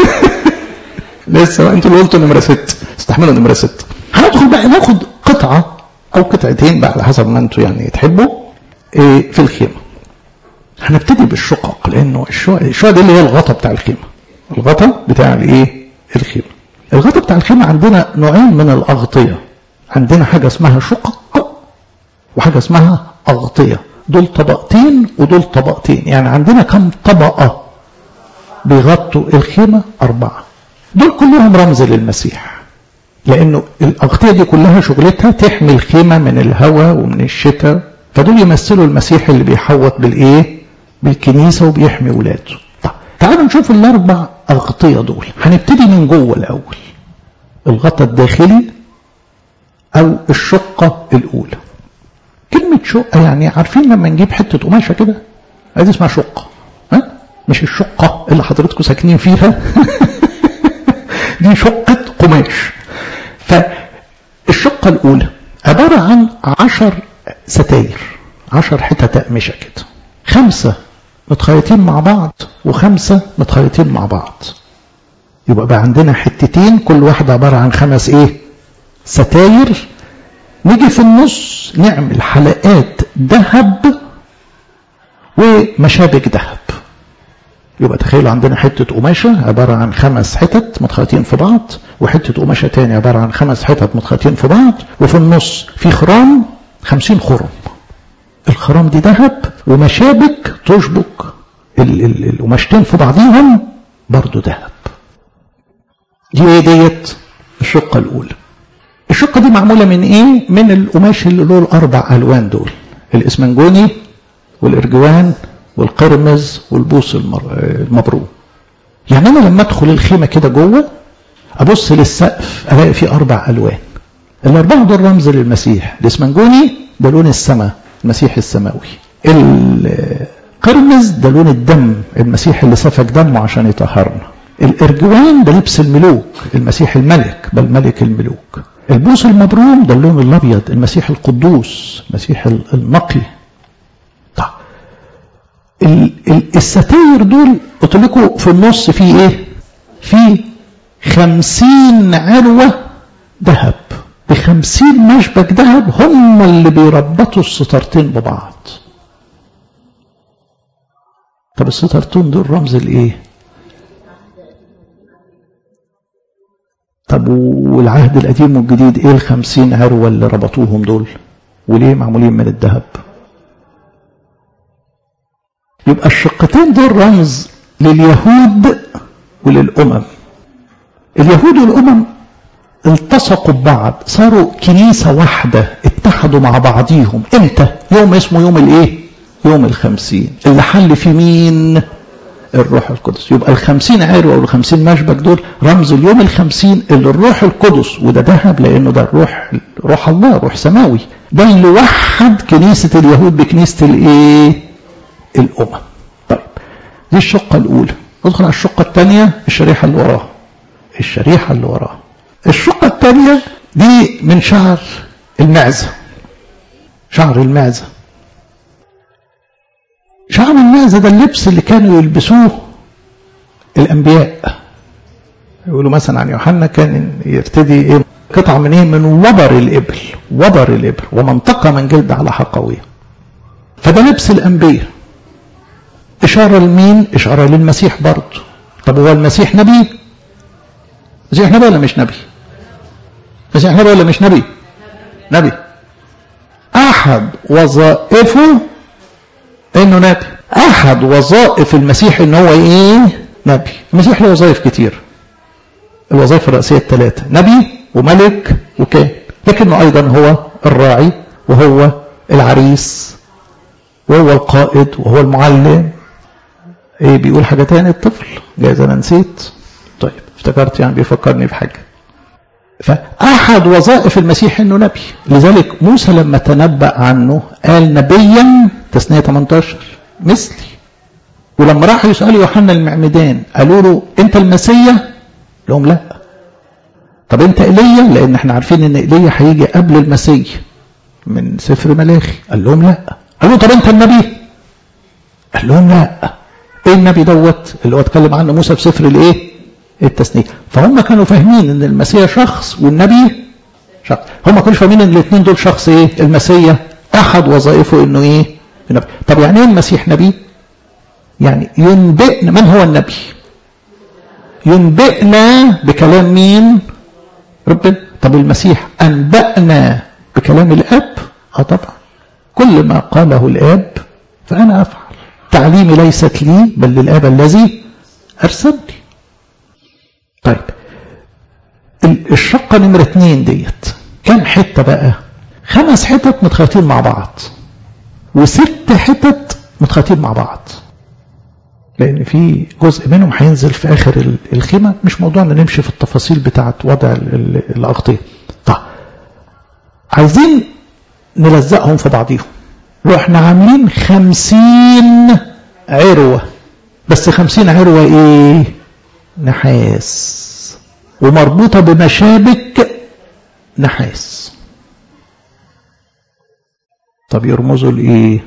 لسه انتوا اللي قلتوا نمرة ستة استحملوا نمرة ستة هندخل بقى ناخد قطعة او قطعتين بقى على حسب ما انتوا يعني تحبوا إيه في الخيمة هنبتدي بالشقق لانه الشقق الشقق دي اللي هي الغطا بتاع الخيمة الغطا بتاع الايه الخيمة الغطا بتاع الخيمة عندنا نوعين من الأغطية عندنا حاجة اسمها شقق وحاجة اسمها أغطية دول طبقتين ودول طبقتين يعني عندنا كم طبقة بيغطوا الخيمة أربعة دول كلهم رمز للمسيح لأنه الأغطية دي كلها شغلتها تحمي الخيمة من الهواء ومن الشتاء فدول يمثلوا المسيح اللي بيحوط بالإيه بالكنيسة وبيحمي ولاده طيب تعالوا نشوف الأربع أغطية دول هنبتدي من جوه الأول الغطاء الداخلي أو الشقة الأولى كلمة شقة يعني عارفين لما نجيب حتة قماشة كده هذه اسمها شقة ها؟ مش الشقة اللي حضرتكم ساكنين فيها دي شقة قماش فالشقة الشقة الأولى عبارة عن عشر ستاير عشر حتت أقمشة كده خمسة متخيطين مع بعض وخمسة متخيطين مع بعض يبقى بقى عندنا حتتين كل واحدة عبارة عن خمس ايه ستاير نيجي في النص نعمل حلقات ذهب ومشابك ذهب يبقى تخيلوا عندنا حتة قماشة عبارة عن خمس حتت متخيطين في بعض وحتة قماشة تاني عبارة عن خمس حتت متخيطين في بعض وفي النص في خرام خمسين خرم الخرام دي ذهب ومشابك تشبك القماشتين في بعضيهم برضو ذهب دي ايه ديت الشقة الأولى الشقة دي معمولة من ايه من القماش اللي له الأربع ألوان دول الإسمنجوني والإرجوان والقرمز والبوص المبروم يعني أنا لما أدخل الخيمة كده جوه أبص للسقف ألاقي فيه أربع ألوان الأربعة دول رمز للمسيح الإسمنجوني ده لون السماء المسيح السماوي القرمز ده لون الدم المسيح اللي سفك دمه عشان يطهرنا الارجوان ده لبس الملوك المسيح الملك بل ملك الملوك البوص المبروم ده اللون الابيض المسيح القدوس المسيح النقي طيب الستاير دول قلت لكم في النص في ايه في خمسين عروة ذهب بخمسين مشبك ذهب هم اللي بيربطوا الستارتين ببعض طب الستارتين دول رمز الايه طب والعهد القديم والجديد ايه الخمسين عروة اللي ربطوهم دول وليه معمولين من الذهب يبقى الشقتين دول رمز لليهود وللأمم اليهود والأمم التصقوا ببعض صاروا كنيسة واحدة اتحدوا مع بعضيهم امتى يوم اسمه يوم الايه يوم الخمسين اللي حل في مين الروح القدس يبقى الخمسين عروة والخمسين مشبك دول رمز اليوم الخمسين اللي الروح القدس وده ذهب لأنه ده الروح روح الله روح سماوي ده اللي وحد كنيسة اليهود بكنيسة الايه الأمم طيب دي الشقة الأولى ندخل على الشقة الثانية الشريحة اللي وراها الشريحة اللي وراها الشقة الثانية دي من شعر المعزة شعر المعزة شعر المعزة ده اللبس اللي كانوا يلبسوه الأنبياء يقولوا مثلا عن يوحنا كان يرتدي ايه قطعة من ايه من وبر الإبل وبر الإبل ومنطقة من جلد على حقوية فده لبس الأنبياء إشارة لمين؟ إشارة للمسيح برضه طب هو المسيح نبي؟ المسيح نبي ولا مش نبي؟ المسيح نبي ولا مش نبي؟ نبي أحد وظائفه إنه نبي أحد وظائف المسيح إن هو إيه؟ نبي المسيح له وظائف كتير الوظائف الرئيسية الثلاثة نبي وملك وكاهن لكنه أيضا هو الراعي وهو العريس وهو القائد وهو المعلم ايه بيقول حاجة تاني الطفل جايز انا نسيت طيب افتكرت يعني بيفكرني بحاجة فأحد وظائف المسيح انه نبي لذلك موسى لما تنبأ عنه قال نبيا تسنية 18 مثلي ولما راحوا يسألوا يوحنا المعمدان قالوا له انت المسيا لهم لا طب انت ايليا لان احنا عارفين ان ايليا هيجي قبل المسيا من سفر ملاخي قال لهم لا قالوا طب انت النبي قال لهم لا ايه النبي دوت اللي هو اتكلم عنه موسى في سفر الايه التثنيه فهم كانوا فاهمين ان المسيح شخص والنبي شخص هم ما كانوش فاهمين ان الاثنين دول شخص ايه المسيح احد وظائفه انه ايه النبي طب يعني ايه المسيح نبي يعني ينبئنا من هو النبي ينبئنا بكلام مين ربنا طب المسيح انبأنا بكلام الاب اه طبعا كل ما قاله الاب فانا افعل تعليمي ليست لي بل للاب الذي ارسلني طيب الشقه نمره اتنين ديت كم حته بقى خمس حتت متخيطين مع بعض وست حتت متخيطين مع بعض لان في جزء منهم هينزل في اخر الخيمه مش موضوعنا نمشي في التفاصيل بتاعه وضع الاغطيه طيب عايزين نلزقهم في بعضيهم رحنا عاملين خمسين عروة بس خمسين عروة ايه نحاس ومربوطة بمشابك نحاس طب يرمزوا لايه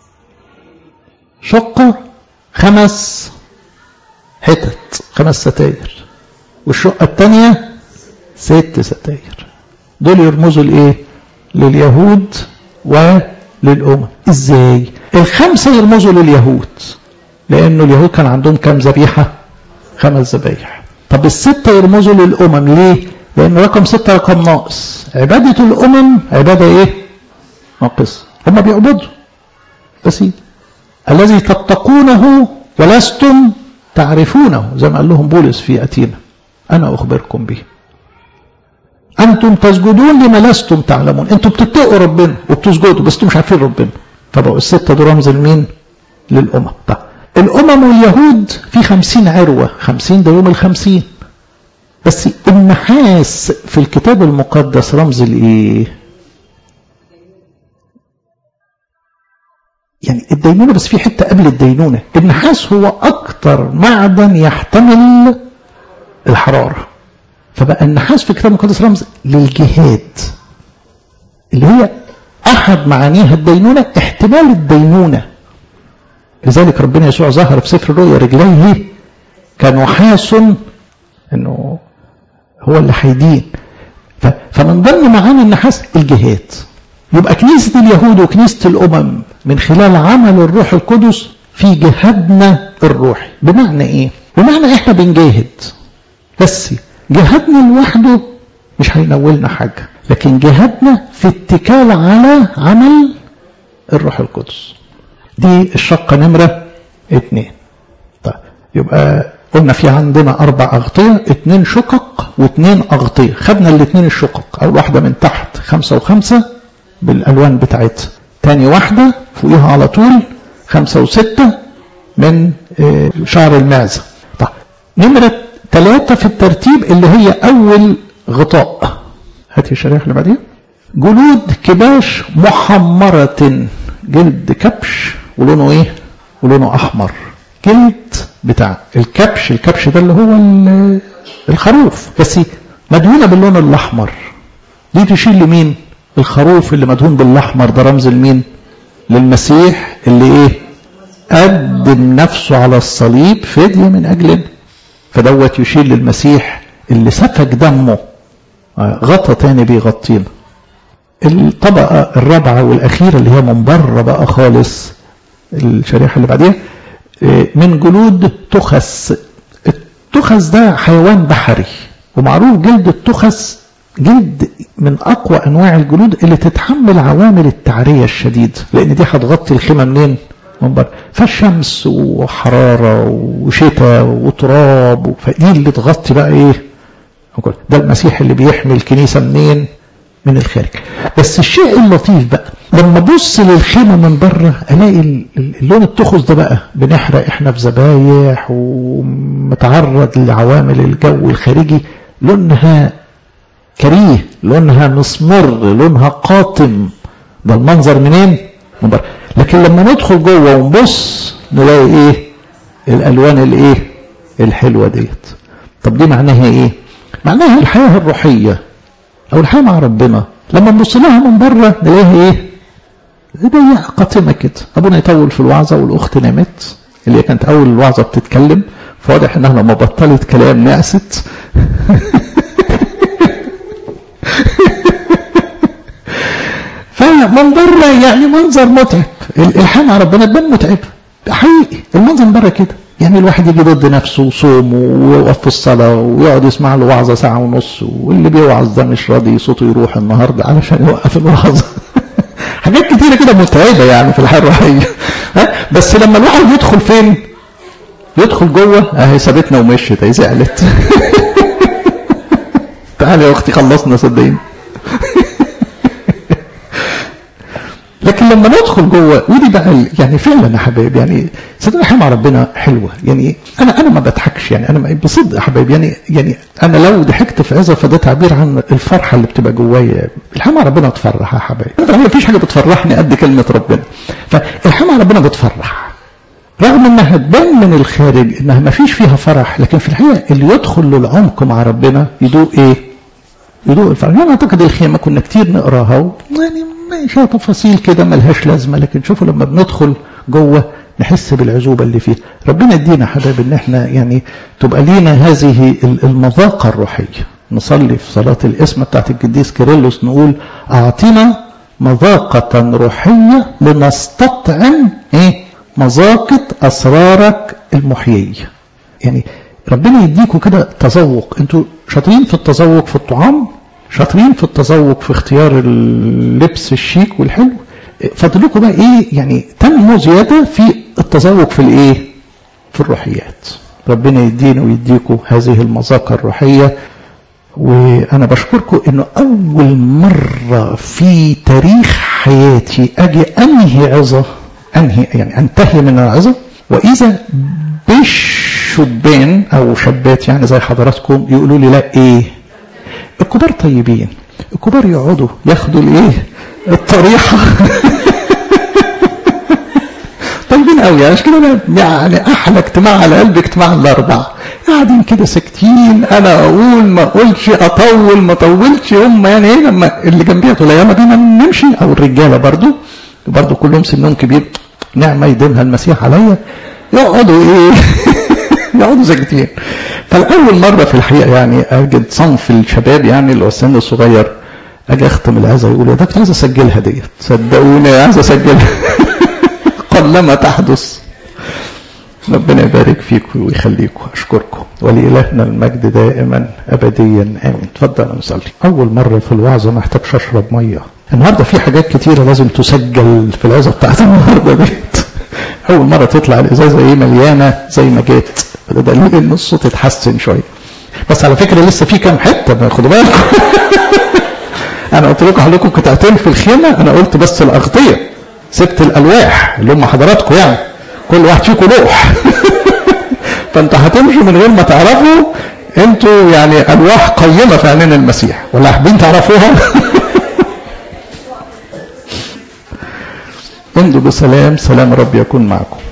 شقة خمس حتت خمس ستاير والشقة الثانية ست ستاير دول يرمزوا لايه لليهود وللأمم ازاي الخمسة يرمزوا لليهود لأنه اليهود كان عندهم كم ذبيحة خمس ذبايح طب الستة يرمزوا للأمم ليه لأن رقم ستة رقم ناقص عبادة الأمم عبادة إيه ناقصة هم بيعبدوا بس إيه؟ الذي تتقونه ولستم تعرفونه زي ما قال لهم بولس في أتينا أنا أخبركم به أنتم تسجدون لما لستم تعلمون أنتم بتتقوا ربنا وبتسجدوا بس أنتم مش عارفين ربنا فبقوا الستة دول رمز لمين للأمم طيب الأمم واليهود في خمسين عروة خمسين ده يوم الخمسين بس النحاس في الكتاب المقدس رمز لإيه يعني الدينونة بس في حتة قبل الدينونة النحاس هو أكتر معدن يحتمل الحرارة فبقى النحاس في الكتاب المقدس رمز للجهاد اللي هي أحد معانيها الدينونة احتمال الدينونة لذلك ربنا يسوع ظهر في سفر الرؤيا رجليه كنحاس انه هو اللي هيدين فمن ضمن معاني النحاس الجهاد يبقى كنيسة اليهود وكنيسة الأمم من خلال عمل الروح القدس في جهادنا الروحي بمعنى ايه بمعنى احنا بنجاهد بس جهادنا لوحده مش هينولنا حاجة لكن جهادنا في اتكال على عمل الروح القدس دي الشقة نمرة اتنين طيب يبقى قلنا في عندنا أربع أغطية اتنين شقق واتنين أغطية خدنا الاتنين الشقق أول واحدة من تحت خمسة وخمسة بالألوان بتاعتها تاني واحدة فوقيها على طول خمسة وستة من شعر المعزة طيب نمرة ثلاثة في الترتيب اللي هي أول غطاء هاتي الشريحة اللي بعديها جلود كباش محمرة جلد كبش ولونه ايه ولونه احمر جلد بتاع الكبش الكبش ده اللي هو الخروف بس مدهونة باللون الاحمر دي تشير لمين الخروف اللي مدهون بالاحمر ده رمز لمين للمسيح اللي ايه قدم نفسه على الصليب فدية من اجلنا فدوت يشير للمسيح اللي سفك دمه غطى تاني بيغطينا الطبقة الرابعة والأخيرة اللي هي من بره بقى خالص الشريحة اللي بعديها من جلود تخس التخس ده حيوان بحري ومعروف جلد التخس جلد من أقوى أنواع الجلود اللي تتحمل عوامل التعرية الشديد لأن دي هتغطي الخيمة منين؟ من بره فالشمس وحرارة وشتاء وتراب فدي اللي تغطي بقى إيه؟ ده المسيح اللي بيحمي الكنيسة منين؟ من الخارج بس الشيء اللطيف بقى لما ابص للخيمه من بره الاقي اللون التخص ده بقى بنحرق احنا في ذبايح ومتعرض لعوامل الجو الخارجي لونها كريه لونها مسمر لونها قاتم ده المنظر منين من بره لكن لما ندخل جوه ونبص نلاقي ايه الالوان الايه الحلوه ديت طب دي معناها ايه معناها الحياه الروحيه او الحياه مع ربنا لما نبص لها من بره نلاقيها ايه زي قاتمه كده ابونا يطول في الوعظه والاخت نامت اللي هي كانت اول الوعظه بتتكلم فواضح انها لما بطلت كلام نعست فمن بره يعني منظر متعب الحياه مع ربنا تبان متعب حقيقي المنظر من بره كده يعني الواحد يجي ضد نفسه وصوم ويوقف في الصلاة ويقعد يسمع له وعظة ساعة ونص واللي بيوعظ ده مش راضي صوته يروح النهاردة علشان يوقف الوعظة حاجات كتيرة كده متعبة يعني في الحياة الروحية بس لما الواحد يدخل فين يدخل جوه اهي سابتنا ومشيت اهي زعلت تعالي يا اختي خلصنا صدقيني لكن لما ندخل جوه ودي بقى يعني فعلا يا حبايب يعني صدق الحياه مع ربنا حلوه يعني انا انا ما بضحكش يعني انا بصدق يا حبايب يعني يعني انا لو ضحكت في عزه فده تعبير عن الفرحه اللي بتبقى جوايا الحياه مع ربنا تفرح يا حبايب ما فيش حاجه بتفرحني قد كلمه ربنا فالحياه مع ربنا بتفرح رغم انها تبان من الخارج انها ما فيش فيها فرح لكن في الحقيقه اللي يدخل للعمق مع ربنا يدوق ايه؟ يدوق الفرح يعني اعتقد الخيمه كنا كتير نقراها يعني فيها تفاصيل كده ملهاش لازمة لكن شوفوا لما بندخل جوه نحس بالعزوبة اللي فيه ربنا يدينا حبايب ان احنا يعني تبقى لينا هذه المذاقة الروحية نصلي في صلاة الاسم بتاعت القديس كيرلس نقول اعطنا مذاقة روحية لنستطعم ايه مذاقة اسرارك المحيية يعني ربنا يديكوا كده تذوق انتوا شاطرين في التذوق في الطعام شاطرين في التذوق في اختيار اللبس الشيك والحلو فاضلكم بقى ايه يعني تنمو زيادة في التذوق في الايه في الروحيات ربنا يدينا ويديكم هذه المذاقة الروحية وانا بشكركم انه اول مرة في تاريخ حياتي اجي انهي عظة انهي يعني انتهي من العظة واذا بالشبان او شابات يعني زي حضراتكم يقولوا لي لا ايه الكبار طيبين الكبار يقعدوا ياخدوا الايه الطريحة طيبين قوي عشان كده يعني احلى اجتماع على قلب اجتماع الاربعه قاعدين كده ساكتين انا اقول ما اقولش اطول ما اطولش هم يعني ايه لما اللي جنبي تقول يلا بينا نمشي او الرجاله برضو برضو كلهم سنهم كبير نعمه يديمها المسيح عليا يقعدوا ايه يقعدوا ساكتين فالاول مره في الحقيقه يعني اجد صنف الشباب يعني اللي هو السن الصغير اجي اختم العزة يقول يا ده كنت عايز اسجلها ديت صدقوني عايز اسجلها قلما تحدث ربنا يبارك فيكم ويخليكم اشكركم ولإلهنا المجد دائما ابديا امين اتفضل نصلي اول مره في الوعظه ما احتاجش اشرب ميه النهارده في حاجات كتيره لازم تسجل في العظه بتاعت النهارده ديت اول مره تطلع الازازه ايه مليانه زي ما جت فده دليل ان الصوت اتحسن شويه بس على فكره لسه في كام حته خدوا بالكم انا قلت لكم هقول لكم قطعتين في الخيمه انا قلت بس الاغطيه سبت الالواح اللي هم حضراتكم يعني كل واحد فيكم لوح فانتوا هتمشوا من غير ما تعرفوا انتوا يعني الواح قيمه في عينين المسيح ولا حابين تعرفوها امضوا بسلام سلام رب يكون معكم